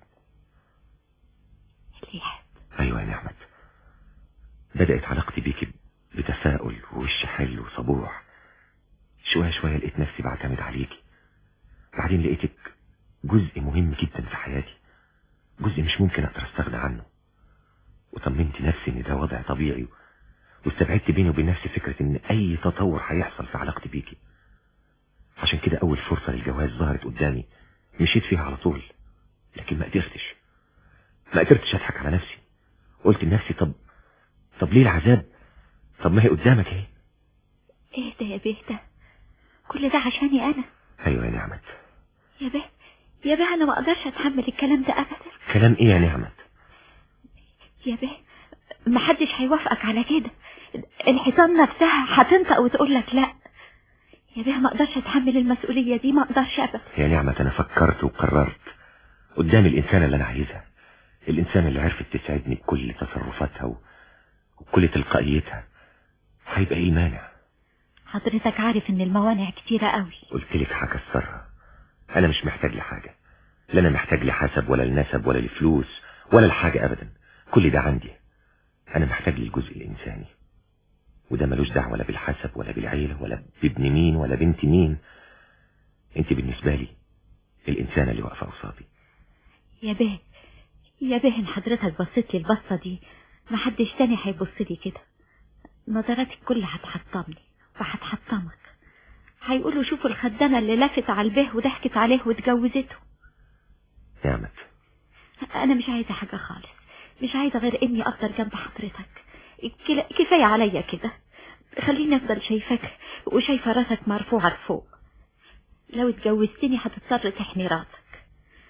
اللي يحب ايوه يا نعمت بدأت علاقتي بيكي بتفاؤل ووش حلو وصبوح شوية شوية لقيت نفسي بعتمد عليكي بعدين لقيتك جزء مهم جدا في حياتي جزء مش ممكن اقدر استغنى عنه وطمنت نفسي ان ده وضع طبيعي واستبعدت بيني وبين نفسي فكرة ان اي تطور هيحصل في علاقتي بيكي عشان كده اول فرصة للجواز ظهرت قدامي مشيت فيها على طول لكن ما قدرتش ما قدرتش اضحك على نفسي قلت لنفسي طب طب ليه العذاب طب ما هي قدامك اهي ايه ده يا بيه ده كل ده عشاني انا ايوه يا نعمت يا بيه يا بيه انا ما اقدرش اتحمل الكلام ده ابدا كلام ايه يا نعمت يا بيه ما حدش هيوافقك على كده الحيطان نفسها هتنطق وتقول لك لا يا بيه ما اقدرش اتحمل المسؤوليه دي ما اقدرش ابدا يا نعمت انا فكرت وقررت قدام الانسانه اللي انا عايزها الانسانه اللي عرفت تساعدني بكل تصرفاتها و... وكل تلقائيتها هيبقى ايه المانع حضرتك عارف ان الموانع كتيرة قوي قلت لك هكسرها انا مش محتاج لحاجة لا انا محتاج لحسب ولا لنسب ولا لفلوس ولا لحاجة ابدا كل ده عندي انا محتاج للجزء الانساني وده ملوش دعوة لا بالحسب ولا بالعيلة ولا بابن مين ولا بنت مين انت بالنسبة لي الانسانة اللي واقفة قصادي يا بيه يا بيه ان حضرتك بصيت لي البصة دي ما حدش تاني هيبص لي كده نظراتك كلها هتحطمني وهتحطمك هيقولوا شوفوا الخدامة اللي لفت على البيه وضحكت عليه واتجوزته نعمت انا مش عايزة حاجة خالص مش عايزة غير اني افضل جنب حضرتك كلا- كفاية عليا كده خليني افضل شايفاك وشايفة راسك مرفوعة لفوق لو اتجوزتني هتضطر تحمي راسك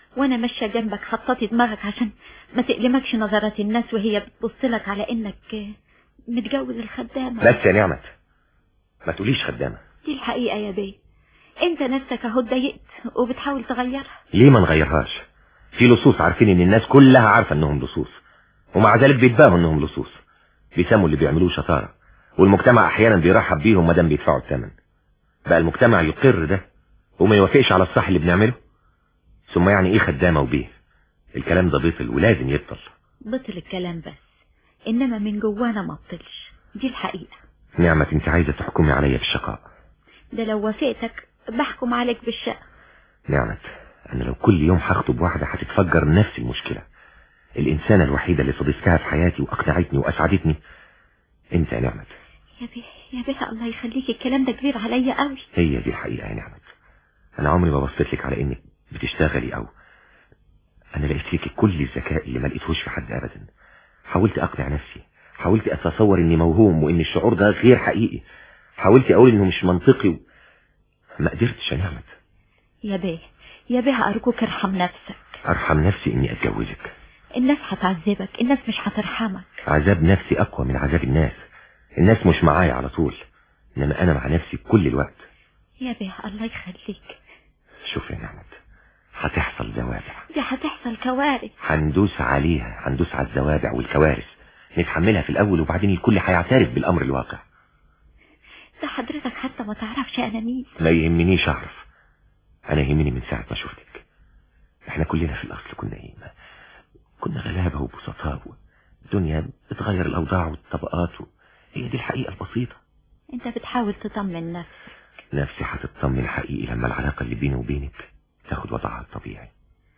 وانا ماشيه جنبك خططي دماغك عشان ما تقلمكش نظرات الناس وهي بتبص لك على انك متجوز الخدامه بس يا نعمت ما تقوليش خدامة دي الحقيقه يا بيه انت نفسك اهو اتضايقت وبتحاول تغيرها ليه ما نغيرهاش في لصوص عارفين ان الناس كلها عارفة انهم لصوص ومع ذلك بيتباهوا انهم لصوص بيسموا اللي بيعملوه شطارة والمجتمع احيانا بيرحب بيهم ما دام بيدفعوا الثمن بقى المجتمع يقر ده وما يوافقش على الصح اللي بنعمله ثم يعني ايه خدامة وبيه الكلام ده بيطل ولازم يبطل بطل الكلام بس انما من جوانا ما بطلش دي الحقيقه نعمة انت عايزة تحكمي عليا بالشقاء ده لو وافقتك بحكم عليك بالشقه نعمة انا لو كل يوم هخطب واحدة هتتفجر نفس المشكلة الانسانة الوحيدة اللي صديقتها في حياتي واقنعتني واسعدتني انت يا نعمة يا بيه يا بيه الله يخليك الكلام ده كبير عليا قوي هي دي الحقيقة يا نعمة انا عمري ما بصيت لك على انك بتشتغلي او انا لقيت فيك كل الذكاء اللي ما لقيتهوش في حد ابدا حاولت اقنع نفسي حاولت اتصور اني موهوم وان الشعور ده غير حقيقي حاولت اقول انه مش منطقي و... ما قدرتش يا نعمة يا بيه يا بيه ارجوك ارحم نفسك ارحم نفسي اني اتجوزك الناس هتعذبك الناس مش هترحمك عذاب نفسي اقوى من عذاب الناس الناس مش معايا على طول انما انا مع نفسي كل الوقت يا بيه الله يخليك شوف يا نعمة هتحصل زوابع دي هتحصل كوارث هندوس عليها هندوس على الزوابع والكوارث نتحملها في الاول وبعدين الكل هيعترف بالامر الواقع ده حضرتك حتى ما تعرفش انا مين ما يهمنيش اعرف انا يهمني من ساعة ما شفتك احنا كلنا في الاصل كنا ايه ما- كنا غلابة وبسطاء الدنيا بتغير الاوضاع والطبقات و... هي دي الحقيقة البسيطة انت بتحاول تطمن نفسك نفسي هتطمن حقيقي لما العلاقة اللي بيني وبينك تاخد وضعها الطبيعي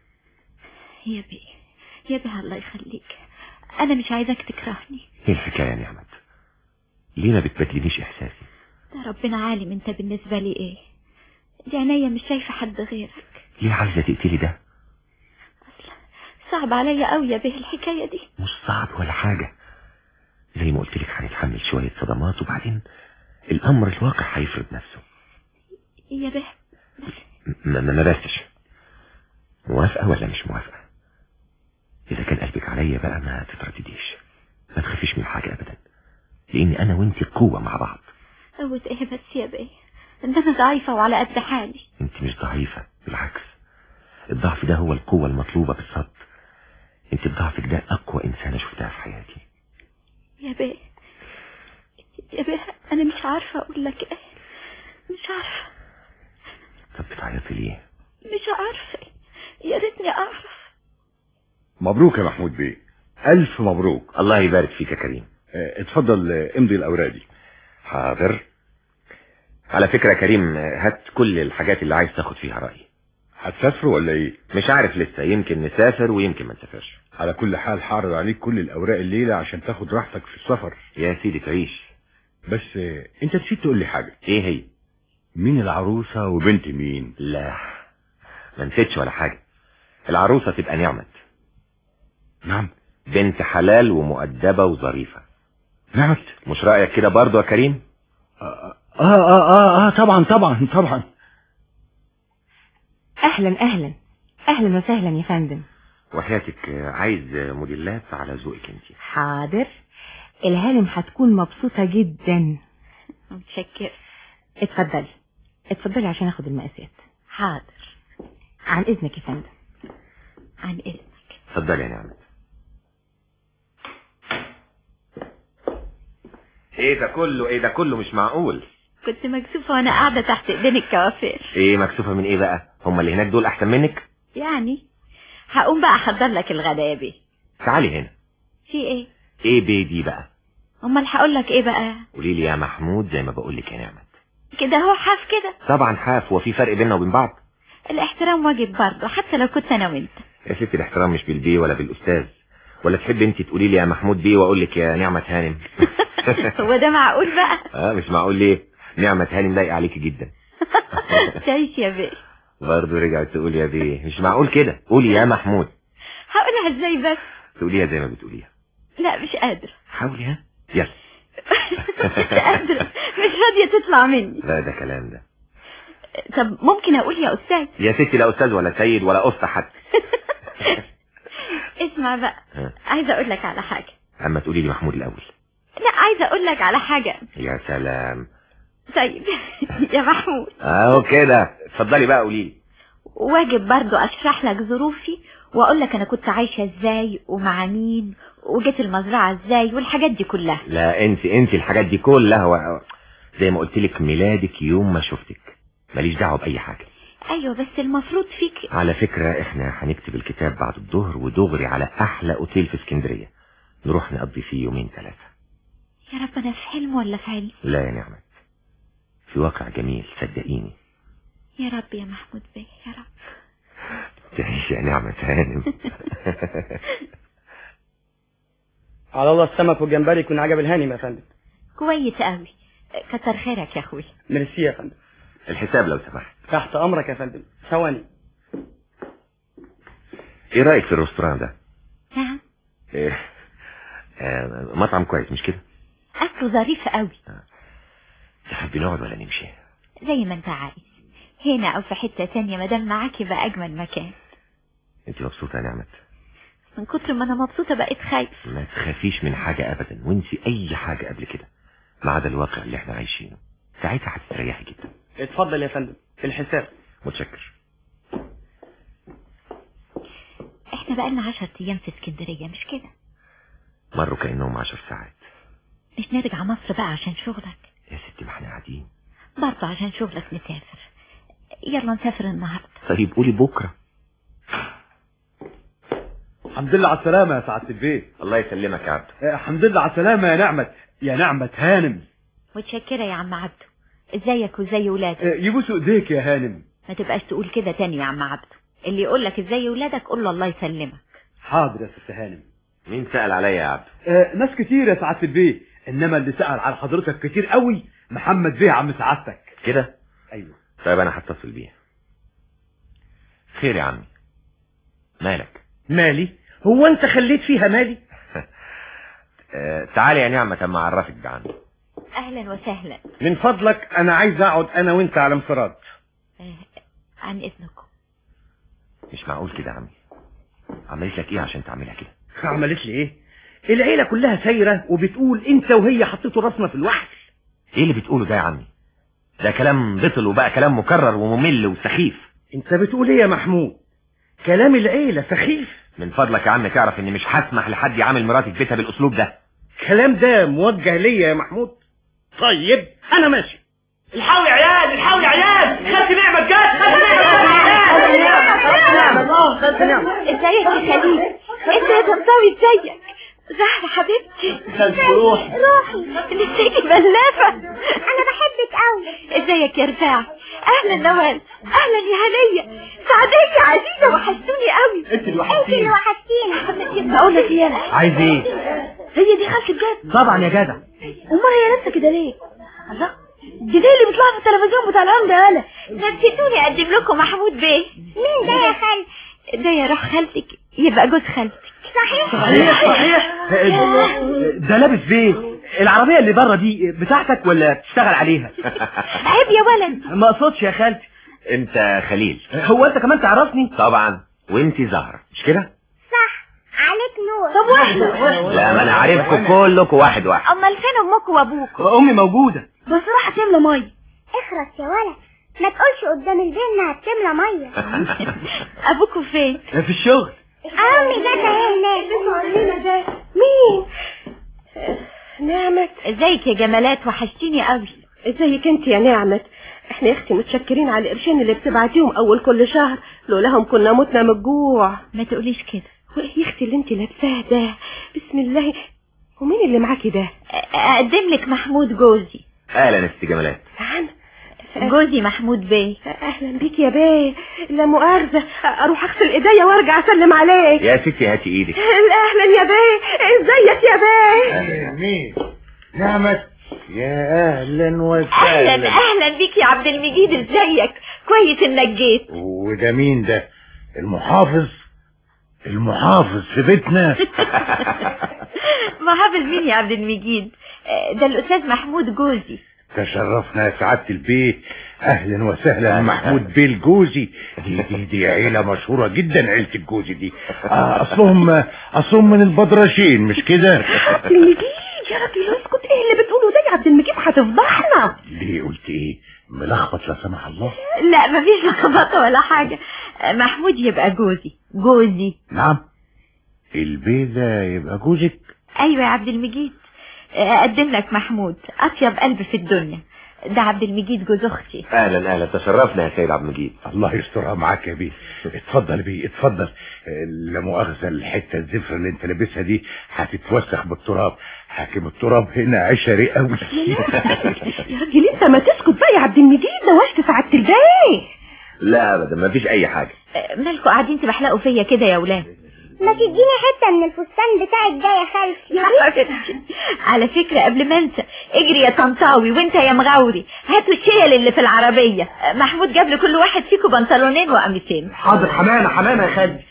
يا بيه يا بيه الله يخليك انا مش عايزك تكرهني ايه الحكاية يا نعمت ليه ما بتبدلنيش احساسي ده ربنا عالم انت بالنسبة لي ايه دي عينيا مش شايفة حد غيرك ليه عايزة تقتلي ده صعب عليا قوي يا بيه الحكاية دي مش صعب ولا حاجة زي ما قلت لك هنتحمل شوية صدمات وبعدين الامر الواقع هيفرض نفسه يا بيه ما ما ما بسش موافقة ولا مش موافقة اذا كان قلبك عليا بقى ما تتردديش ما تخافيش من حاجة ابدا لان انا وانت قوة مع بعض قوة ايه بس يا بيه ده انا ضعيفة وعلى قد حالي انت مش ضعيفة بالعكس الضعف ده هو القوة المطلوبة بالصد انت بضعفك ده اقوى انسانة شفتها في حياتي يا بيه يا بيه انا مش عارفة اقول لك ايه مش عارفة طب بتعيطي ليه مش عارفة يا ريتني اعرف مبروك يا محمود بيه ألف مبروك الله يبارك فيك يا كريم اه، اتفضل اه، امضي الأوراق دي حاضر على فكرة يا كريم هات كل الحاجات اللي عايز تاخد فيها رأيي هتسافروا ولا ايه مش عارف لسه يمكن نسافر ويمكن ما نسافرش على كل حال هعرض عليك كل الأوراق الليلة عشان تاخد راحتك في السفر يا سيدي تعيش بس اه، انت نسيت تقول لي حاجة ايه هي مين العروسة وبنت مين لا ما نسيتش ولا حاجة العروسة تبقى نعمت نعم بنت حلال ومؤدبة وظريفة نعمت مش رأيك كده برضو يا كريم اه اه اه, آه طبعا طبعا طبعا اهلا اهلا اهلا وسهلا يا فندم وحياتك عايز موديلات على ذوقك انت حاضر الهانم هتكون مبسوطة جدا متشكر اتفضلي اتفضلي عشان اخد المقاسات حاضر عن اذنك يا فندم عن اذنك اتفضلي يا نعمت ايه ده كله ايه ده كله مش معقول كنت مكسوفة وانا قاعدة تحت ايدين الكوافير ايه مكسوفة من ايه بقى هما اللي هناك دول احسن منك يعني هقوم بقى احضر لك الغدا يا بيه تعالي هنا في ايه ايه بيه دي بقى امال هقول لك ايه بقى قولي لي يا محمود زي ما بقول لك يا نعمت كده هو حاف كده طبعا حاف وفي فرق بيننا وبين بعض الاحترام واجب برضه حتى لو كنت انا وانت يا ستي الاحترام مش بالبيه ولا بالاستاذ ولا تحب انت تقولي لي يا محمود بيه واقول لك يا نعمة هانم هو ده معقول بقى اه مش معقول ليه نعمة هانم لايقة عليكي جدا تعيش يا بيه برضه رجعت تقول يا بيه مش معقول كده قولي يا محمود هقولها ازاي بس تقوليها زي ما بتقوليها لا مش قادرة حاولي ها يلا مش قادرة مش راضية تطلع مني لا ده كلام ده طب ممكن اقول يا استاذ يا ستي لا استاذ ولا سيد ولا قصة حتى اسمع بقى ها. عايزه اقول لك على حاجه اما تقولي لي محمود الاول لا عايزه اقول لك على حاجه يا سلام طيب يا محمود اهو كده اتفضلي بقى قولي لي واجب برضو اشرح لك ظروفي واقول لك انا كنت عايشه ازاي ومع مين وجيت المزرعه ازاي والحاجات دي كلها لا انت انت الحاجات دي كلها و... زي ما قلت لك ميلادك يوم ما شفتك ماليش دعوه باي حاجه ايوه بس المفروض فيك على فكره احنا هنكتب الكتاب بعد الظهر ودغري على احلى اوتيل في اسكندريه نروح نقضي فيه يومين ثلاثه يا رب انا في حلم ولا في علم لا يا نعمت في واقع جميل صدقيني يا رب يا محمود بيه يا رب تعيش يا نعمة هانم على الله السمك والجمبري يكون عجب الهانم يا فندم كويس قوي كتر خيرك يا اخوي ميرسي يا فندم الحساب لو سمحت تحت امرك يا فندم ثواني ايه رايك في الرستوران ده نعم إيه؟ آه مطعم كويس مش كده اكله ظريف قوي تحبي نقعد ولا نمشي زي ما انت عايز هنا او في حته تانية مادام معاك يبقى اجمل مكان انت مبسوطه يا نعمت من كتر ما انا مبسوطه بقيت خايف ما تخافيش من حاجه ابدا وانسي اي حاجه قبل كده ما عدا الواقع اللي احنا عايشينه ساعتها هتستريحي جدا اتفضل يا فندم الحساب متشكر احنا بقالنا عشر ايام في اسكندريه مش كده مروا كانهم عشر ساعات مش نرجع مصر بقى عشان شغلك يا ستي ما احنا قاعدين برضه عشان شغلك نسافر يلا نسافر النهارده طيب قولي بكره الحمد لله على السلامة يا سعادة البيت الله يسلمك يا عبد آه، الحمد لله على السلامة يا نعمة يا نعمة هانم متشكره يا عم عبده ازيك وازاي ولادك آه، يبوسوا ايديك يا هانم ما تبقاش تقول كده تاني يا عم عبده اللي يقول لك ازاي ولادك قول له الله يسلمك حاضر يا ست هانم مين سأل عليا يا عبد آه، ناس كتير يا سعادة البيت انما اللي سأل على حضرتك كتير قوي محمد بيه عم سعادتك كده ايوه طيب انا هتصل بيه خير يا عمي مالك مالي هو انت خليت فيها مالي آه تعالي يا نعمة اما اعرفك بعني اهلا وسهلا من فضلك انا عايز اقعد انا وانت على انفراد آه، عن اذنكم مش معقول كده يا عمي عملت لك ايه عشان تعملها كده عملت لي ايه العيلة كلها سايرة وبتقول انت وهي حطيتوا راسنا في الوحش ايه اللي بتقوله ده يا عمي ده كلام بطل وبقى كلام مكرر وممل وسخيف انت بتقول ايه يا محمود كلام العيلة سخيف من فضلك يا عم تعرف اني مش هسمح لحد يعامل مراتي في بيتها بالاسلوب ده الكلام ده موجه ليا يا محمود طيب انا ماشي الحاول يا عيال الحاول يا عيال خدت نعمة جت خدت ازيك يا خليل انت يا طنطاوي ازيك زهرة حبيبتي خلت روحي روحي نسيتي بلافة انا بحبك قوي ازيك يا رفاعي اهلا نوال اهلا يا هنية سعدية عزيزة وحشتوني قوي انت اللي انت اللي وحشتينا بقول لك ايه انا عايز ايه هي دي خالتي بجد طبعا يا جدع امال هي لابسه كده ليه الله دي دي اللي بيطلع في التلفزيون بتاع العمدة يا انا نسيتوني اقدم لكم محمود بيه مين ده يا خالد ده يا روح خالتك يبقى جوز خالتك صحيح صحيح صحيح ده لابس بيه العربية اللي بره دي بتاعتك ولا بتشتغل عليها عيب يا ولد ما اقصدش يا خالتي انت خليل هو انت كمان تعرفني طبعا وانت زهرة مش كده صح عليك نور طب واحدة لا ما انا عارفكم كلكم واحد واحد امال فين امك وابوك امي موجودة بس راح تملى ميه اخرس يا ولد ما تقولش قدام البيت انها بتملى ميه ابوكوا فين في الشغل امي جت اهي هناك ده مين نعمت ازيك يا جمالات وحشتيني قوي ازيك انت يا نعمت احنا يا اختي متشكرين على القرشين اللي بتبعتيهم اول كل شهر لولاهم كنا متنا من الجوع ما تقوليش كده وايه يا اختي اللي انت لابساه ده بسم الله ومين اللي معاكي ده اقدم لك محمود جوزي اهلا يا ست جمالات نعم جوزي محمود بيه اهلا بيك يا بيه لا مؤاخذة اروح اغسل ايديا وارجع اسلم عليك يا ستي هاتي ايدك اهلا يا بيه ازيك يا بيه اهلا مين نعمت يا اهلا اهلا وسهلا اهلا بيك يا عبد المجيد ازيك كويس انك جيت وده مين ده المحافظ المحافظ في بيتنا محافظ مين يا عبد المجيد آه، ده الاستاذ محمود جوزي تشرفنا يا سعادة البيت اهلا وسهلا محمود بيل جوزي دي, دي, دي عيلة مشهورة جدا عيلة الجوزي دي آه اصلهم اصلهم من البدرشين مش كده عبد المجيد يا راجل اسكت ايه اللي بتقوله ده يا عبد المجيد هتفضحنا ليه قلت ايه ملخبط لا سمح الله لا مفيش لخبطه ولا حاجة محمود يبقى جوزي جوزي نعم البيضة يبقى جوزك ايوه يا عبد المجيد اقدم لك محمود اطيب قلب في الدنيا ده عبد المجيد جوز اختي اهلا اهلا تشرفنا يا سيد عبد المجيد الله يسترها معاك يا بيه اتفضل بيه اتفضل آه، لا مؤاخذة الحتة الزفرة اللي انت لابسها دي هتتوسخ بالتراب حاكم التراب هنا عشري قوي يا راجل انت ما تسكت بقى يا عبد المجيد ده وقت سعادة البيه لا ابدا ما فيش اي حاجة مالكوا قاعدين تبحلقوا فيا كده يا ولاد ما تديني حتة من الفستان بتاعك ده يا خالتي على فكرة قبل ما انسى اجري يا طنطاوي وانت يا مغاوري هاتوا الشيل اللي في العربية محمود جاب لكل واحد فيكم بنطلونين وقميصين حاضر حمامة حمامة يا خالد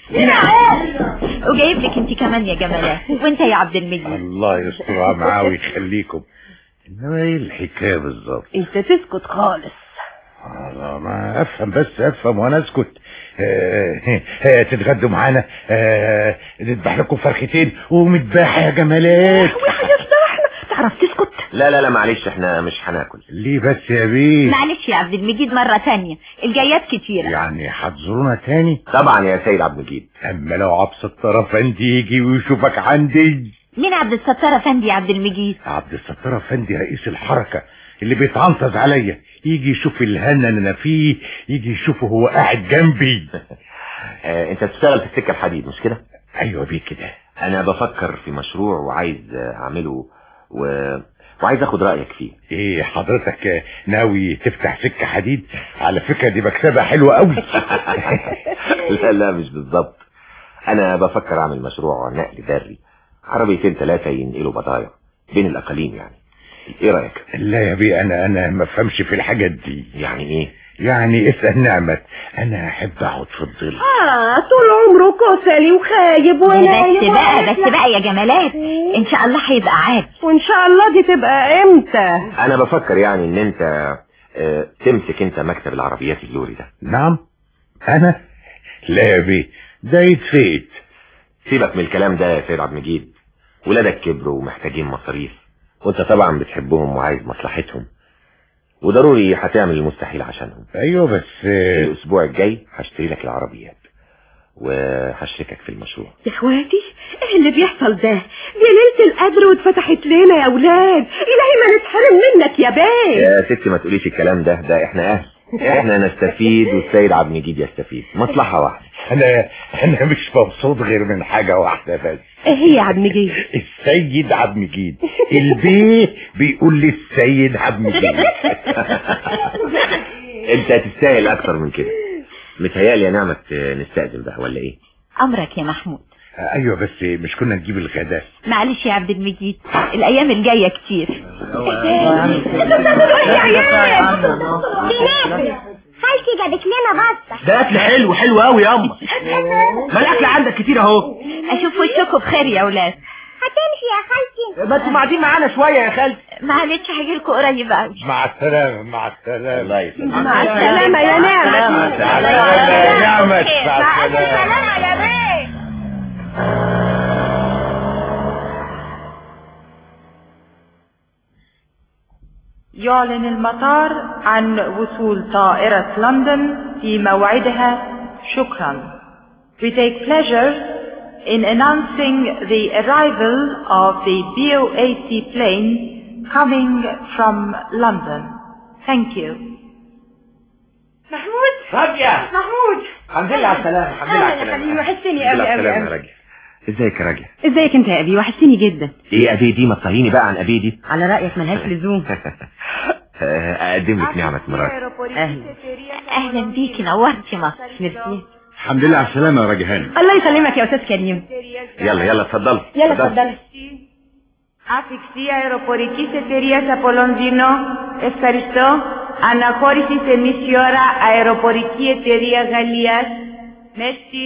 وجايب لك انت كمان يا جمالات وانت يا عبد المجيد الله يسترها معاه ويخليكم انما ايه الحكاية بالظبط انت تسكت خالص آه، ما افهم بس افهم وانا اسكت آه، آه، تتغدوا معانا آه، نذبح لكم فرختين ومذبحة يا جمالات تعرف تسكت لا لا لا معلش احنا مش هناكل ليه بس يا بيه معلش يا عبد المجيد مرة تانية الجايات كتيرة يعني هتزورونا تاني طبعا يا سيد عبد المجيد اما لو عبس الطرفندي يجي ويشوفك عندي مين عبد الستار افندي يا عبد المجيد عبد الستار افندي رئيس الحركة اللي بيتعنطز عليا يجي يشوف الهنا اللي انا فيه يجي يشوفه هو قاعد جنبي آه انت بتشتغل في السكة الحديد مش كده ايوه بيه كده انا بفكر في مشروع وعايز آه، اعمله و... وعايز اخد رأيك فيه ايه حضرتك ناوي تفتح سكة حديد على فكرة دي مكسبة حلوة قوي لا لا مش بالظبط انا بفكر اعمل مشروع نقل بري عربيتين ثلاثة ينقلوا بضايع بين الاقاليم يعني ايه رأيك لا يا بيه انا انا ما افهمش في الحاجات دي يعني ايه يعني اسأل نعمت انا احب اقعد في الظل اه طول عمره كسلي وخايب ونايم بس بقى بس بقى يا جمالات ان شاء الله هيبقى عادي وان شاء الله دي تبقى امتى انا بفكر يعني ان انت آه، تمسك انت مكتب العربيات اللوري ده نعم انا لا يا بيه ده يتفيت سيبك من الكلام ده يا سيد عبد المجيد ولادك كبروا ومحتاجين مصاريف وانت طبعا بتحبهم وعايز مصلحتهم وضروري هتعمل المستحيل عشانهم ايوه بس آه، الاسبوع الجاي هشتري لك العربيات وهشركك في المشروع يا اخواتي ايه اللي بيحصل ده دي ليلة القدر واتفتحت لنا يا ولاد الهي ما نتحرم منك يا بيه يا ستي ما تقوليش الكلام ده ده احنا اهل احنا نستفيد والسيد عبد المجيد يستفيد مصلحة واحدة انا انا مش مبسوط غير من حاجة واحدة بس ايه هي يا عبد المجيد السيد عبد المجيد البيه بيقول لي السيد عبد المجيد انت تستاهل اكتر من كده متهيألي يا نعمة نستأذن بقى ولا ايه امرك يا محمود ايوه بس مش كنا نجيب الغداء معلش يا عبد المجيد الايام الجاية كتير خالتي جابت لنا بطة ده اكل حلو حلو قوي يا اما ما الاكل عندك كتير اهو اشوف وشكم بخير يا ولاد هتمشي يا خالتي ما انتوا قاعدين معانا شويه يا خالتي معلش هجيلكوا قريب قوي مع السلامة مع السلامة الله يسلمك مع السلامة يا نعمة مع السلامة يا نعمة مع السلامة يا بيه يعلن المطار عن وصول طائرة لندن في موعدها شكرا. We take pleasure in announcing the arrival of the BOAC plane coming from London. Thank you. محمود راجع محمود الحمد لله على السلامة الحمد لله على اهلا يا السلامة حبيبي وحشتني الحمد قوي لله على قوي السلامة يا قوي راجل ازيك يا راجل ازيك انت يا ابي وحشتني جدا ايه ابي دي ما تطهيني بقى عن ابي دي على رايك ملهاش لزوم آه، اقدم لك نعمة مراتي اهلا اهلا بيكي نورتي مصر ميرسي الحمد لله على السلامة يا راجل هاني الله يسلمك يا استاذ كريم يلا يلا اتفضل يلا اتفضلي Αφηξία αεροπορικής εταιρείας από Λονδίνο. Ευχαριστώ. Αναχώρηση σε μισή ώρα αεροπορική εταιρεία Γαλλίας. Merci.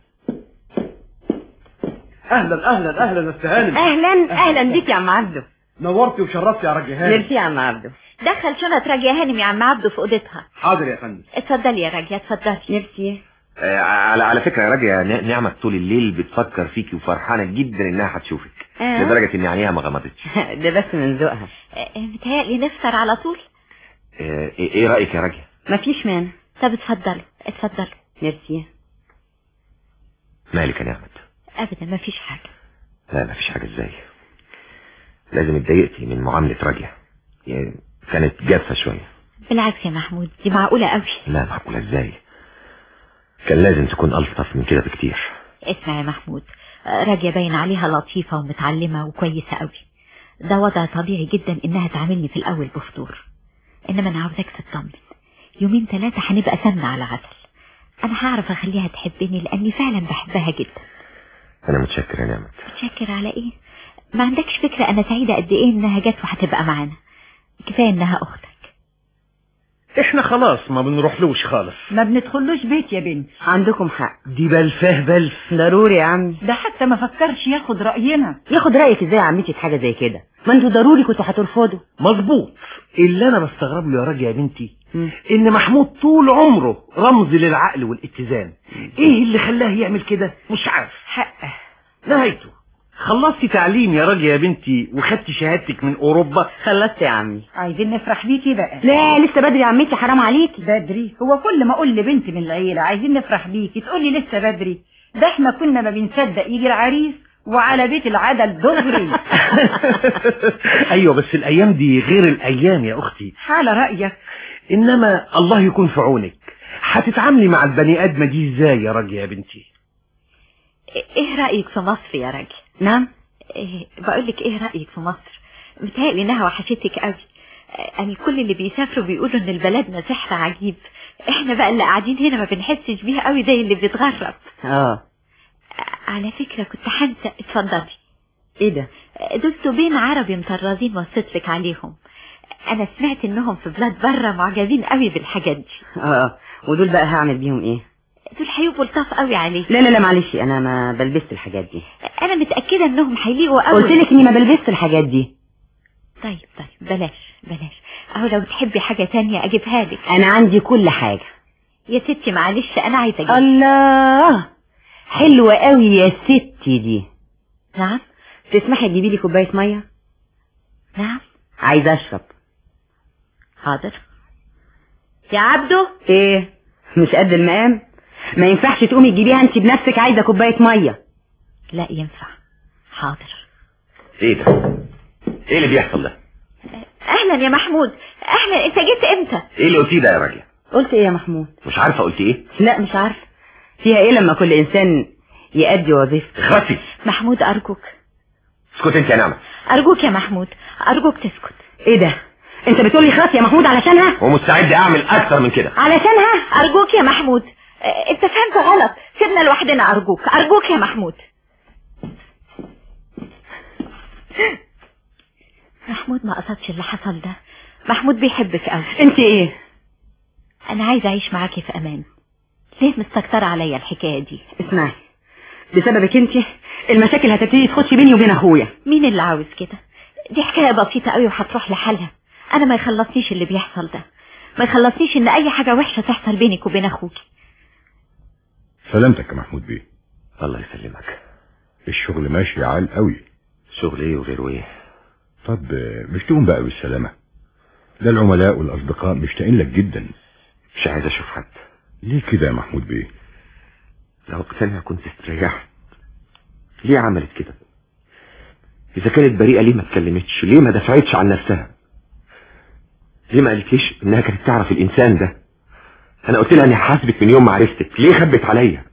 اهلا اهلا اهلا يا استاذ هانم اهلا اهلا بيك يا عم عبده نورتي وشرفتي يا راجل هاني ميرسي يا عم عبده دخل شنط راجية هانم يا عم عبده في اوضتها حاضر يا فندم اتفضلي يا راجية اتفضلي ميرسي آه، على على فكرة يا راجل ن- نعمة طول الليل بتفكر فيكي وفرحانة جدا انها هتشوفك آه. لدرجة ان عينيها ما غمضتش ده بس من ذوقها اه، متهيألي نفطر على طول آه، ايه إيه رأيك يا راجل مفيش مانع طب اتفضلوا اتفضلوا ميرسي مالك يا نعمة ابدا مفيش حاجة لا مفيش حاجة ازاي لازم اتضايقتي من معاملة راجع يعني كانت جافة شوية بالعكس يا محمود دي معقولة قوي لا معقولة ازاي كان لازم تكون ألطف من كده بكتير اسمع يا محمود اه، راجية باين عليها لطيفة ومتعلمة وكويسة قوي ده وضع طبيعي جدا انها تعاملني في الاول بفطور انما انا عاوزاك تطمن يومين ثلاثة هنبقى سمنة على عسل انا هعرف اخليها تحبني لاني فعلا بحبها جدا أنا متشكر يا نعمة متشكر على ايه ما عندكش فكرة انا سعيدة قد ايه انها جت وهتبقى معانا كفاية انها اختك احنا خلاص ما بنروحلوش خالص ما بندخلوش بيت يا بنت عندكم حق دي بلفاه بلف ضروري يا عمي ده حتى ما فكرش ياخد رأينا ياخد رأيك ازاي يا عمتي في حاجة زي كده ما انتوا ضروري كنتوا هترفضوا مظبوط اللي انا بستغرب له يا راجل يا بنتي ان محمود طول عمره رمز للعقل والاتزان ايه اللي خلاه يعمل كده مش عارف حقه نهايته خلصتي تعليم يا راجل يا بنتي وخدتي شهادتك من اوروبا خلصت يا عمي عايزين نفرح بيكي بقى لا لسه بدري يا عمتي حرام عليكي بدري هو كل ما اقول لبنت من العيلة عايزين نفرح بيكي تقولي لسه بدري ده احنا كنا ما بنصدق يجي العريس وعلى بيت العدل دغري ايوه بس الايام دي غير الايام يا اختي على رأيك انما الله يكون في عونك هتتعاملي مع البني ادمه دي ازاي يا راجل يا بنتي ايه رأيك في مصر يا راجل نعم إيه بقول لك ايه رأيك في مصر متهيألي انها وحشتك قوي يعني كل اللي بيسافروا بيقولوا ان بلدنا سحر عجيب احنا بقى اللي قاعدين هنا ما بنحسش بيها قوي زي اللي بيتغرب اه على فكرة كنت هنسى اتفضلي ايه ده دول زبين عربي مطرزين وصيت لك عليهم انا سمعت انهم في بلاد بره معجبين قوي بالحاجات دي اه ودول بقى هعمل بيهم ايه دول هيبقوا لطاف قوي عليك لا لا لا معلش انا ما بلبست الحاجات دي انا متأكدة انهم هيليقوا قوي قلت لك اني ما بلبست الحاجات دي طيب طيب بلاش بلاش اهو لو تحبي حاجة تانية اجيبها لك انا عندي كل حاجة يا ستي معلش انا عايزة اجيب الله حلوة قوي يا ستي دي نعم تسمحي تجيبي لي كوباية مية نعم عايزة اشرب حاضر يا عبده ايه مش قد المقام ما ينفعش تقومي تجيبيها انت بنفسك عايزة كوباية مية لا ينفع حاضر ايه ده ايه اللي بيحصل ده اهلا يا محمود اهلا انت جيت امتى ايه اللي قلتيه ده يا راجل قلت ايه يا محمود مش عارفة قلت ايه لا مش عارفة فيها ايه لما كل انسان يأدي وظيفته اخرسي محمود ارجوك اسكت انت يا نعمة ارجوك يا محمود ارجوك تسكت ايه ده انت بتقولي خلاص يا محمود علشانها ومستعد اعمل اكتر من كده علشانها ارجوك يا محمود اه، انت فهمت غلط سيبنا لوحدنا ارجوك ارجوك يا محمود محمود ما قصدش اللي حصل ده محمود بيحبك قوي انت ايه انا عايزه اعيش معاكي في امان ليه مستكتره عليا الحكايه دي اسمعي بسببك انت المشاكل هتبتدي تخش بيني وبين اخويا مين اللي عاوز كده دي حكايه بسيطه قوي وهتروح لحالها انا ما يخلصنيش اللي بيحصل ده ما يخلصنيش ان اي حاجه وحشه تحصل بينك وبين اخوك سلامتك يا محمود بيه الله يسلمك الشغل ماشي عال قوي شغل ايه وغيره ايه طب آه، مش تقوم بقى بالسلامة ده العملاء والأصدقاء مشتاقين لك جدا مش عايز اشوف حد ليه كده يا محمود بيه لو اقتنع كنت استريحت ليه عملت كده اذا كانت بريئة ليه ما اتكلمتش ليه ما دفعتش عن نفسها ليه ما قالتليش انها كانت تعرف الانسان ده انا قلت لها اني حاسبك من يوم ما عرفتك ليه خبت عليا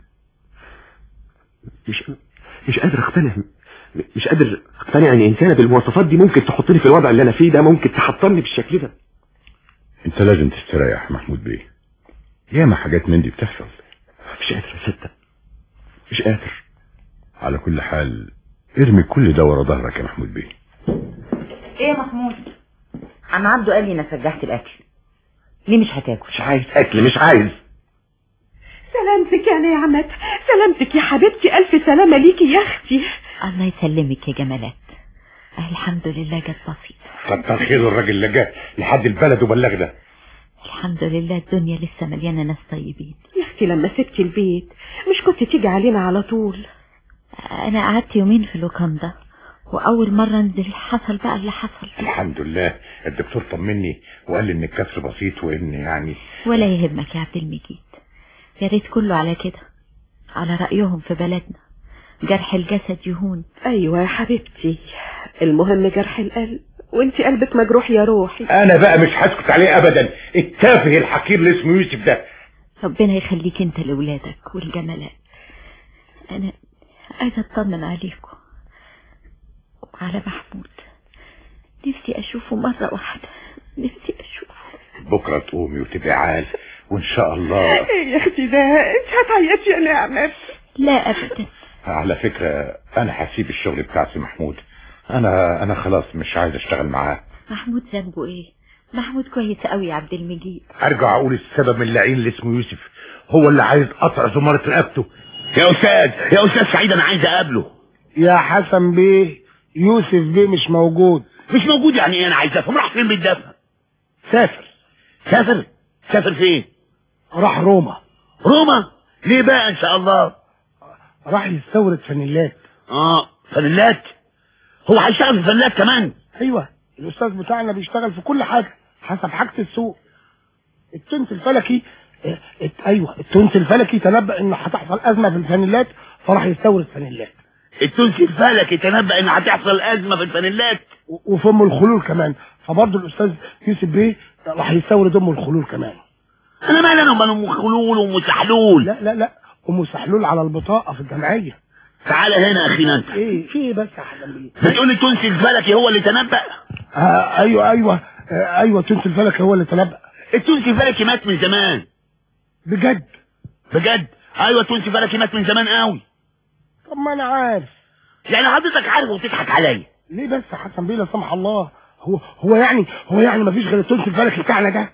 مش مش قادر اقتنع مش قادر اقتنع ان انسانه بالمواصفات دي ممكن تحطني في الوضع اللي انا فيه ده ممكن تحطمني بالشكل ده انت لازم تستريح محمود بيه ياما حاجات من دي بتحصل مش قادر اصدق مش قادر على كل حال ارمي كل ده ورا ظهرك يا محمود بيه ايه يا محمود عم عبده قال لي انك رجعت الاكل ليه مش هتاكل مش عايز اكل مش عايز سلامتك يا نعمت سلامتك يا حبيبتي ألف سلامة ليكي يا أختي الله يسلمك يا جمالات الحمد لله جت بسيطة كتر خير الراجل اللي جه لحد البلد وبلغنا الحمد لله الدنيا لسه مليانة ناس طيبين يا اختي لما سبتي البيت مش كنت تيجي علينا على طول انا قعدت يومين في لوكاندا واول مرة انزل حصل بقى اللي حصل الحمد لله الدكتور طمني وقال لي ان الكسر بسيط وان يعني ولا يهمك يا عبد المجيد يا ريت كله على كده على رأيهم في بلدنا جرح الجسد يهون ايوه يا حبيبتي المهم جرح القلب وانت قلبك مجروح يا روحي انا بقى مش هسكت عليه ابدا التافه الحقير اللي اسمه يوسف ده ربنا يخليك انت لولادك والجمالات انا عايزه اطمن عليكم وعلى محمود نفسي اشوفه مره واحده نفسي اشوفه بكره تقومي وتبقي عال وان شاء الله يا اختي ده انت هتعيطي يا نعمة لا ابدا على فكرة انا هسيب الشغل بتاع سي محمود انا انا خلاص مش عايز اشتغل معاه محمود ذنبه ايه محمود كويس قوي يا عبد المجيد ارجع اقول السبب من اللعين اللي اسمه يوسف هو اللي عايز قطع زمارة رقبته يا استاذ يا استاذ سعيد انا عايز اقابله يا حسن بيه يوسف بيه مش موجود مش موجود يعني ايه انا عايز افهم راح فين بالدفع سافر سافر سافر فين راح روما روما ليه بقى ان شاء الله راح يستورد فانيلات اه فانيلات هو هيشتغل في فانيلات كمان ايوه الاستاذ بتاعنا بيشتغل في كل حاجه حسب حاجه السوق التونس الفلكي اه، ات ايوه التونس الفلكي تنبأ ان هتحصل ازمه في الفانيلات فراح يستورد فانيلات التونسي الفلكي تنبأ ان هتحصل ازمه في الفانيلات و- وفي ام الخلول كمان فبرضه الاستاذ يوسف بيه راح يستورد ام الخلول كمان انا مالي انا ومال ام خلول وام سحلول لا لا لا ام سحلول على البطاقه في الجمعيه تعالى هنا يا اخينا انت ايه في ايه بس يا حسن بيه بتقول لي التونسي الفلكي هو اللي تنبأ آه ايوه ايوه آه ايوه تونس الفلكي هو اللي تنبأ التونسي الفلكي مات من زمان بجد بجد ايوه التونسي الفلكي مات من زمان قوي طب ما انا عارف يعني حضرتك عارف وبتضحك عليا ليه بس يا حسن بيه لا سمح الله هو هو يعني هو يعني مفيش غير التونس الفلكي بتاعنا ده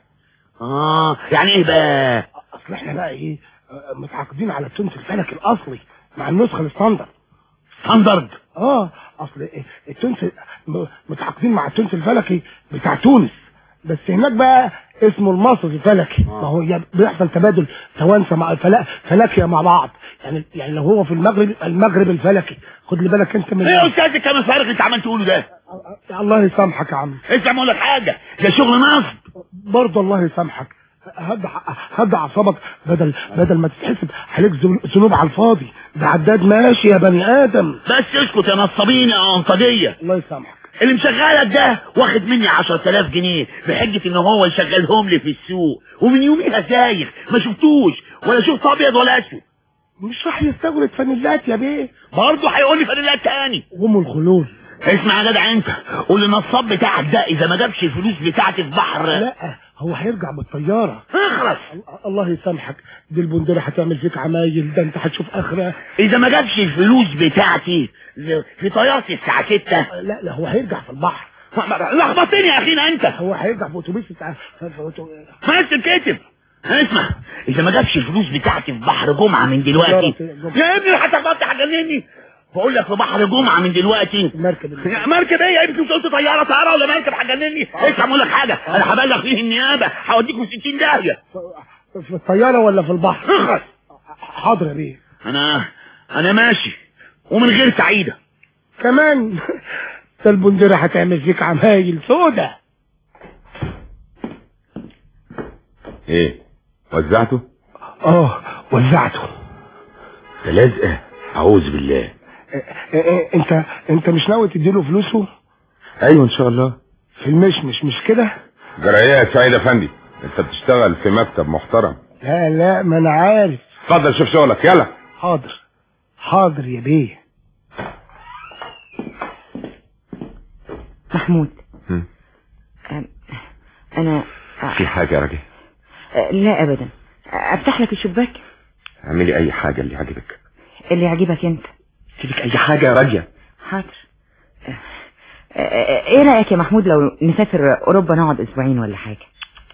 اه يعني ايه بقى اصل احنا بقى ايه آه، متعاقدين على التونس الفلكي الاصلي مع النسخه الستاندرد ستاندرد اه اصل إيه، التونس م- متعاقدين مع التونس الفلكي بتاع تونس بس هناك بقى اسمه المصري الفلكي ما هو يا- بيحصل تبادل توانسه مع فلا فلكيا مع بعض يعني يعني لو هو في المغرب يبقى المغرب الفلكي خد لي بالك انت من ايه يا استاذ الكلام الفارغ اللي انت عمال تقوله ده الله يسامحك يا عم اسمع اقول لك حاجه ده شغل نصب برضه الله يسامحك هدى هدى اعصابك بدل بدل ما تتحسب عليك ذنو- ذنوب على الفاضي ده عداد ماشي يا بني ادم بس اسكت يا نصابين يا انطجيه الله يسامحك اللي مشغلك ده واخد مني 10000 جنيه بحجة ان هو يشغلهم لي في السوق ومن يوميها سايخ ما شفتوش ولا شفت ابيض ولا اسود مش راح يستورد فانيلات يا بيه برضه هيقول لي فانيلات تاني ام الخلول اسمع يا جدع انت قول للنصاب بتاعك ده اذا ما جابش الفلوس بتاعتي في بحر لا هو هيرجع بالطياره اخرس الله يسامحك دي البندره هتعمل فيك عمايل ده انت هتشوف اخرها اذا ما جابش الفلوس بتاعتي في طيارتي الساعه 6 لا لا هو هيرجع في البحر لخبطتني يا اخينا انت هو هيرجع في اتوبيس بتاع في- في أتو- ما الكاتب اسمع اذا ما جابش الفلوس بتاعتي في بحر جمعه من دلوقتي يا ابني هتخبطني هتجنني بقول لك في بحر جمعه من دلوقتي المركب يا مركب ايه يا ابني مش قلت طياره طياره ولا مركب هتجنني اسمع اقول لك حاجه انا هبلغ فيه النيابه هوديكم 60 داهيه في الطياره ولا في البحر اخرس حاضر يا بيه انا انا ماشي ومن غير سعيده كمان ده البندره هتعمل فيك عمايل سودا ايه وزعته اه وزعته ده لازقه اعوذ بالله إيه إيه انت انت مش ناوي تديله فلوسه ايوه ان شاء الله في المشمش مش كده جرايه يا سعيد افندي انت بتشتغل في مكتب محترم لا لا ما انا عارف اتفضل شوف شغلك يلا حاضر حاضر يا بيه محمود هم. أم، انا في حاجه يا راجل أه، لا ابدا افتح لك الشباك اعملي اي حاجه اللي عجبك اللي يعجبك انت لك اي حاجه يا راجل حاضر أه، أه، ايه رايك يا محمود لو نسافر اوروبا نقعد اسبوعين ولا حاجه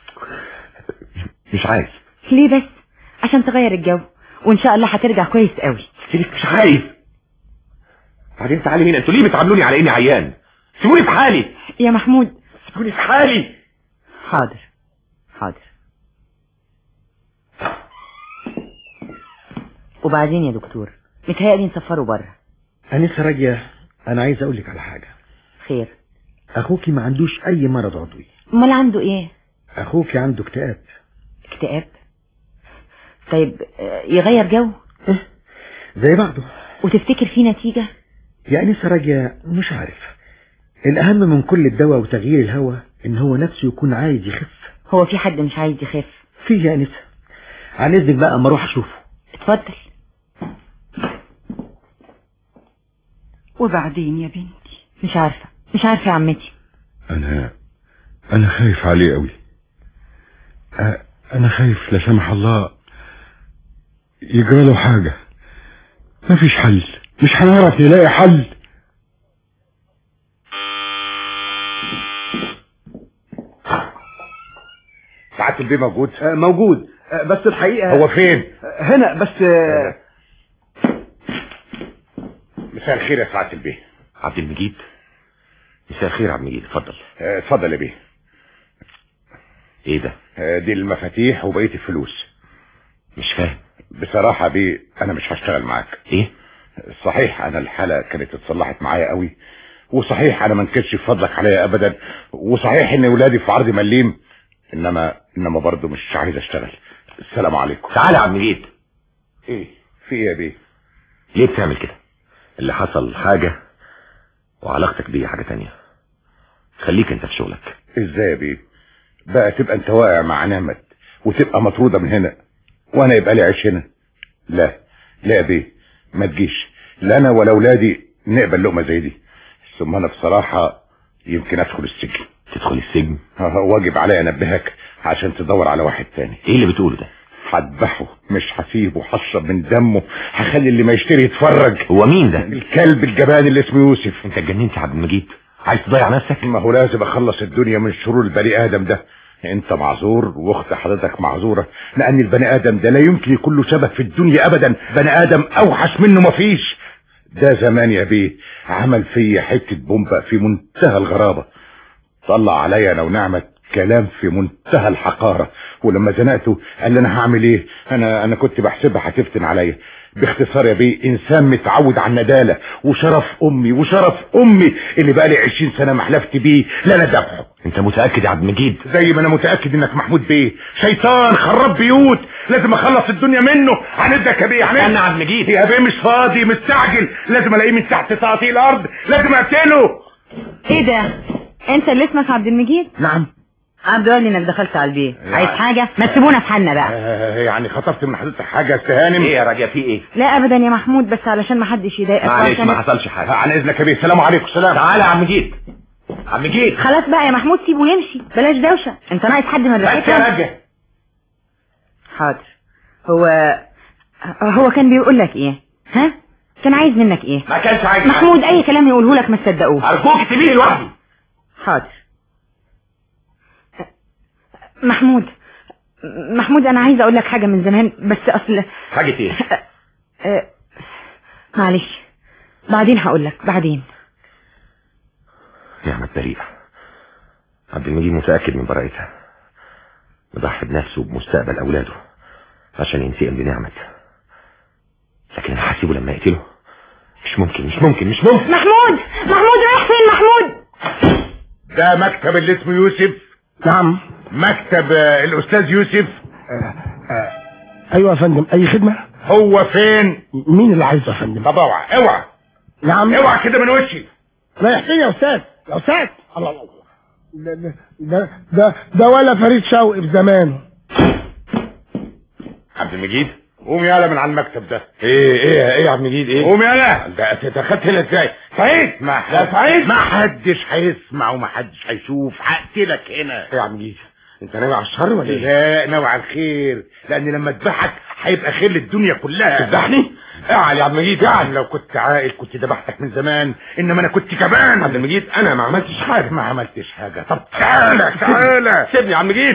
مش عايز ليه بس عشان تغير الجو وان شاء الله هترجع كويس قوي لك مش عايز بعدين تعالي هنا انتوا ليه بتعاملوني على اني عيان سيبوني في حالي يا محمود سيبوني في حالي حاضر حاضر وبعدين يا دكتور متهيألي نسفره بره أنسة راجية أنا عايز أقول لك على حاجة خير أخوكي ما عندوش أي مرض عضوي امال عنده ايه أخوكي عنده اكتئاب اكتئاب طيب آه، يغير جو زي بعضه وتفتكر فيه نتيجة يا أنسة راجية مش عارف الأهم من كل الدواء وتغيير الهواء إن هو نفسه يكون عايز يخف هو في حد مش عايز يخف فيه يا أنسة عن إذنك بقى أما أروح أشوفه اتفضل وبعدين يا بنتي مش عارفة مش عارفة يا عمتي أنا أنا خايف عليه قوي أ- أنا خايف لا سمح الله يجرى له حاجة مفيش حل مش هنعرف نلاقي حل سعادة البيه موجود موجود آه، بس الحقيقة هو فين آه، هنا بس آه، مساء الخير يا سعادة البيه عبد المجيد مساء الخير يا عبد المجيد اتفضل آه، اتفضل يا بيه ايه ده آه، دي المفاتيح وبقية الفلوس مش فاهم بصراحة بيه انا مش هشتغل معاك ايه صحيح انا الحالة كانت اتصلحت معايا قوي وصحيح انا ما انكرش فضلك عليا ابدا وصحيح ان ولادي في عرض مليم انما انما برضه مش عايز اشتغل السلام عليكم تعالى يا عبد المجيد ايه في ايه يا بيه ليه بتعمل كده اللي حصل حاجة وعلاقتك بيه حاجة تانية خليك انت في شغلك ازاي يا بيه بقى تبقى انت واقع مع نعمت وتبقى مطرودة من هنا وانا يبقى لي عيش هنا لا لا يا بيه ما تجيش لا انا ولا اولادي نقبل لقمة زي دي ثم انا بصراحة يمكن ادخل السجن تدخل السجن واجب عليا انبهك عشان تدور على واحد تاني ايه اللي بتقوله ده هذبحه مش هسيبه هشرب من دمه هخلي اللي ما يشتري يتفرج هو مين ده الكلب الجبان اللي اسمه يوسف انت اتجننت يا عبد المجيد عايز تضيع نفسك ما هو لازم اخلص الدنيا من شرور البني ادم ده انت معذور واخت حضرتك معذورة لان البني ادم ده لا يمكن يكون له شبه في الدنيا ابدا بني ادم اوحش منه مفيش ده زمان يا بيه عمل فيا حتة بومبا في منتهى الغرابة طلع عليا انا ونعمة كلام في منتهى الحقارة ولما زنقته قال لي انا هعمل ايه انا انا كنت بحسبها هتفتن عليا باختصار يا بيه انسان متعود على الندالة وشرف امي وشرف امي اللي بقى لي 20 سنة ما حلفت بيه لا انا ذبحه انت متأكد يا عبد المجيد زي ما انا متأكد انك محمود بيه شيطان خراب بيوت لازم اخلص الدنيا منه هنبدأ يا بيه استنى يا عبد المجيد يا بيه مش فاضي مستعجل لازم الاقيه من تحت تقطيع الارض لازم اقتله ايه ده انت اللي اسمك عبد المجيد نعم عبد قال لي انك دخلت على البيت عايز حاجة ما تسيبونا في حالنا بقى آه يعني خطفت من حضرتك حاجة استهانم ايه يا راجع في ايه لا ابدا يا محمود بس علشان ما حدش يضايقك معلش وعشان- ما حصلش حاجة عن اذنك يا بيه السلام عليكم سلام تعالى يا عم مجيد عم مجيد خلاص بقى يا محمود سيبه يمشي بلاش دوشة انت ناقص حد من بس يا رقبتك راجل حاضر هو هو كان بيقول لك ايه ها كان عايز منك ايه ما كانش عايز محمود اي كلام يقوله لك ما تصدقوه ارجوك تسيبيني لوحدي حاضر محمود محمود انا عايزه اقول لك حاجه من زمان بس اصل حاجة ايه آه، معلش بعدين هقول لك بعدين نعمة بريئة عبد المجيد متأكد من براءتها مضحي بنفسه وبمستقبل أولاده عشان ينتقم بنعمة لكن أنا هسيبه لما يقتله مش ممكن مش ممكن مش ممكن محمود محمود رايح فين محمود ده مكتب اللي اسمه يوسف نعم مكتب آه، الاستاذ يوسف ايوه يا فندم اي خدمة هو فين مين اللي عايزه يا فندم طب اوعى اوعى نعم اوعى كده من وشي رايح فين يا استاذ يا استاذ الله الله الله. ده ده ده ده, ده ولا فريد شوقي في زمانه عبد المجيد قوم يالا من على المكتب ده ايه ايه ايه يا عبد المجيد ايه قوم يالا ده انت دخلت هنا ازاي سعيد ما حد سعيد ما حدش هيسمع وما حدش هيشوف هقتلك هنا ايه يا عبد المجيد انت ناوي على الشر ولا ايه لا ناوي على الخير لان لما اذبحك هيبقى خير للدنيا كلها تذبحني اعل يا عبد المجيد اعل لو كنت عاقل كنت ذبحتك من زمان انما انا كنت كمان عبد المجيد انا ما عملتش حاجة ما عملتش حاجة طب تعالى تعالى سيبني يا عم مجيد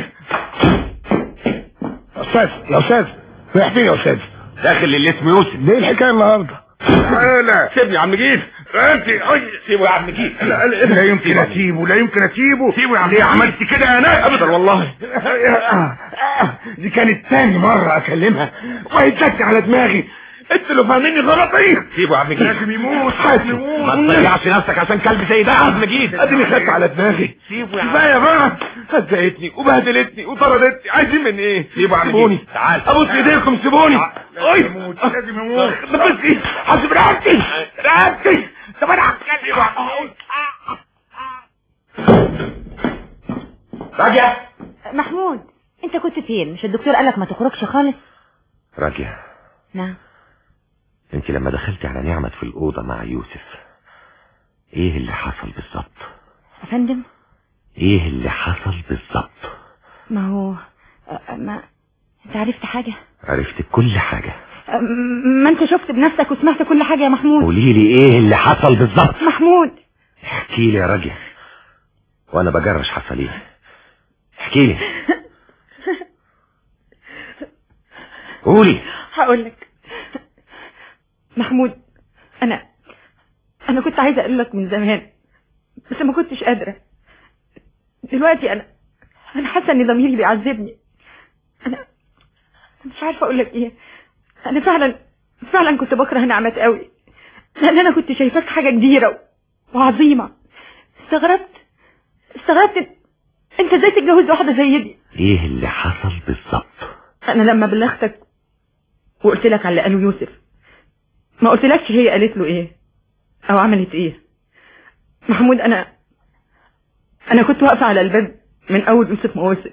يا استاذ يا استاذ رايح فين يا استاذ داخل اللي اسمه يوسف ليه الحكايه النهارده لا سيبني يا عم جيد انت سيبه يا عم جيد لا, لا, لا يمكن اسيبه لا يمكن اسيبه سيبه يا عم ليه جيد. عملت كده يا ناس ابدا والله دي كانت تاني مرة اكلمها وهيتلك على دماغي انت اللي فاهميني غلط ايه سيبه يا عم جيد لازم يموت لازم يموت ما تضيعش نفسك عشان كلب زي ده يا عم جيد اديني خدت على دماغي سيبه يا عم كفايه بقى هزقتني وبهدلتني وطردتني عايزين من ايه سيبه يا عم سيبوني جيد. تعال. ابوس ايديكم سيبوني اي لازم يموت لازم يموت بس ايه حاسب رقبتي رقبتي طب انا هتكلم راجع محمود انت كنت فين مش الدكتور قالك ما تخرجش خالص راجع نعم انت لما دخلتي على نعمت في الأوضة مع يوسف ايه اللي حصل بالظبط يا فندم ايه اللي حصل بالظبط ما هو أ- ما انت عرفت حاجة عرفت كل حاجة أ- ما انت شفت بنفسك وسمعت كل حاجة يا محمود قولي لي ايه اللي حصل بالظبط محمود احكي لي يا راجل وانا بجرش حصل ايه احكي لي قولي هقول لك محمود انا انا كنت عايزه اقول لك من زمان بس ما كنتش قادره دلوقتي انا انا حاسه ان ضميري بيعذبني انا أنا مش عارفه اقول لك ايه انا فعلا فعلا كنت بكره نعمت قوي لان انا كنت شايفاك حاجه كبيره وعظيمه استغربت استغربت انت ازاي تتجوز واحده زي دي ايه اللي حصل بالظبط انا لما بلغتك وقلت لك على اللي قاله يوسف ما قلتلكش هي قالت له ايه او عملت ايه محمود انا انا كنت واقفه على الباب من اول يوسف ما وصل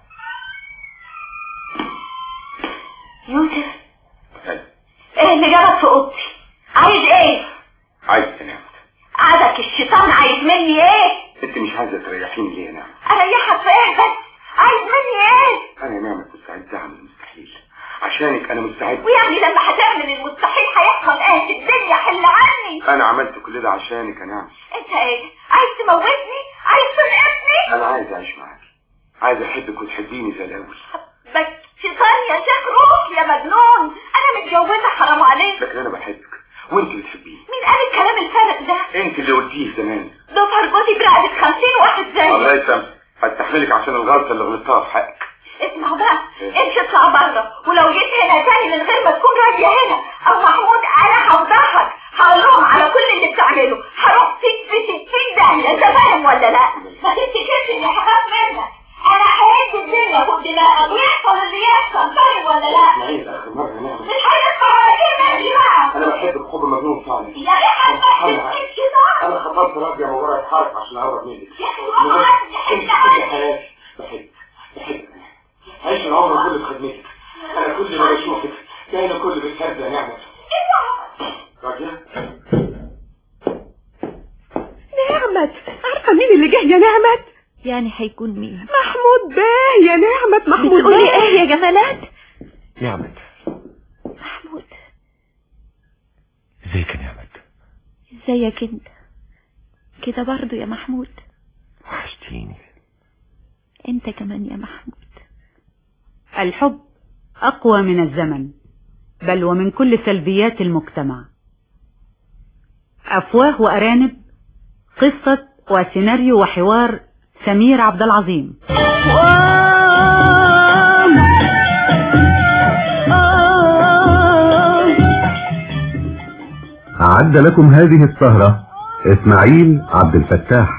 يوسف ايه اللي جابك في اوضتي عايز ايه عايز تنام عادك الشيطان عايز مني ايه انت مش عايزه تريحيني ليه يا نعم اريحك في ايه بس عايز مني ايه انا نعمة مستعد اعمل المستحيل عشانك انا مستعد ويعني لما هتعمل المستحيل هيحصل ايه في الدنيا حل عني انا عملت كل ده عشانك يا نعم انت ايه عايز تموتني عايز تنقذني انا عايز اعيش معاك عايز احبك وتحبيني زي الاول بس شيطان يا شيخ روح يا مجنون انا متجوزه حرام عليك لكن انا بحبك وانت بتحبيني مين قال الكلام الفارغ ده انت اللي قلتيه زمان ده فرجوتي برقبة خمسين واحد الله زيي يسامحك هستحملك عشان الغلطه اللي غلطتها في حقك اسمع بقى امشي اطلع بره ولو جيت هنا تاني من غير ما تكون راضية هنا او محمود انا هفضحك هقول لهم على كل اللي بتعمله هروح فيك في ستين داهية انت فاهم ولا لا ما تفتكرش اني هخاف منك انا ههد الدنيا فوق دماغك ويحصل اللي يحصل فاهم ولا لا اسمعيني اخر مره يا نعم مش هيحصل على كده ماشي بقى انا بحبك حب مجنون فعلا يا اخي حتى تسكت كده انا خطرت راجع مجرد حرف عشان اقرب منك يا اخي والله عايز انت يحب كل حياتي بحبك بحبك عيش العمر كله في خدمتك انا كل ما بشوفك كان كل بتهدى يا نعمة راجع نعمت عارفة مين اللي جه يا نعمت يعني هيكون مين محمود باه يا نعمت محمود بتقولي باه ايه يا جمالات نعمت محمود ازيك يا نعمت ازيك انت كده برضو يا محمود وحشتيني انت كمان يا محمود الحب أقوى من الزمن بل ومن كل سلبيات المجتمع أفواه وأرانب قصة وسيناريو وحوار سمير عبد العظيم أعد لكم هذه السهرة إسماعيل عبد الفتاح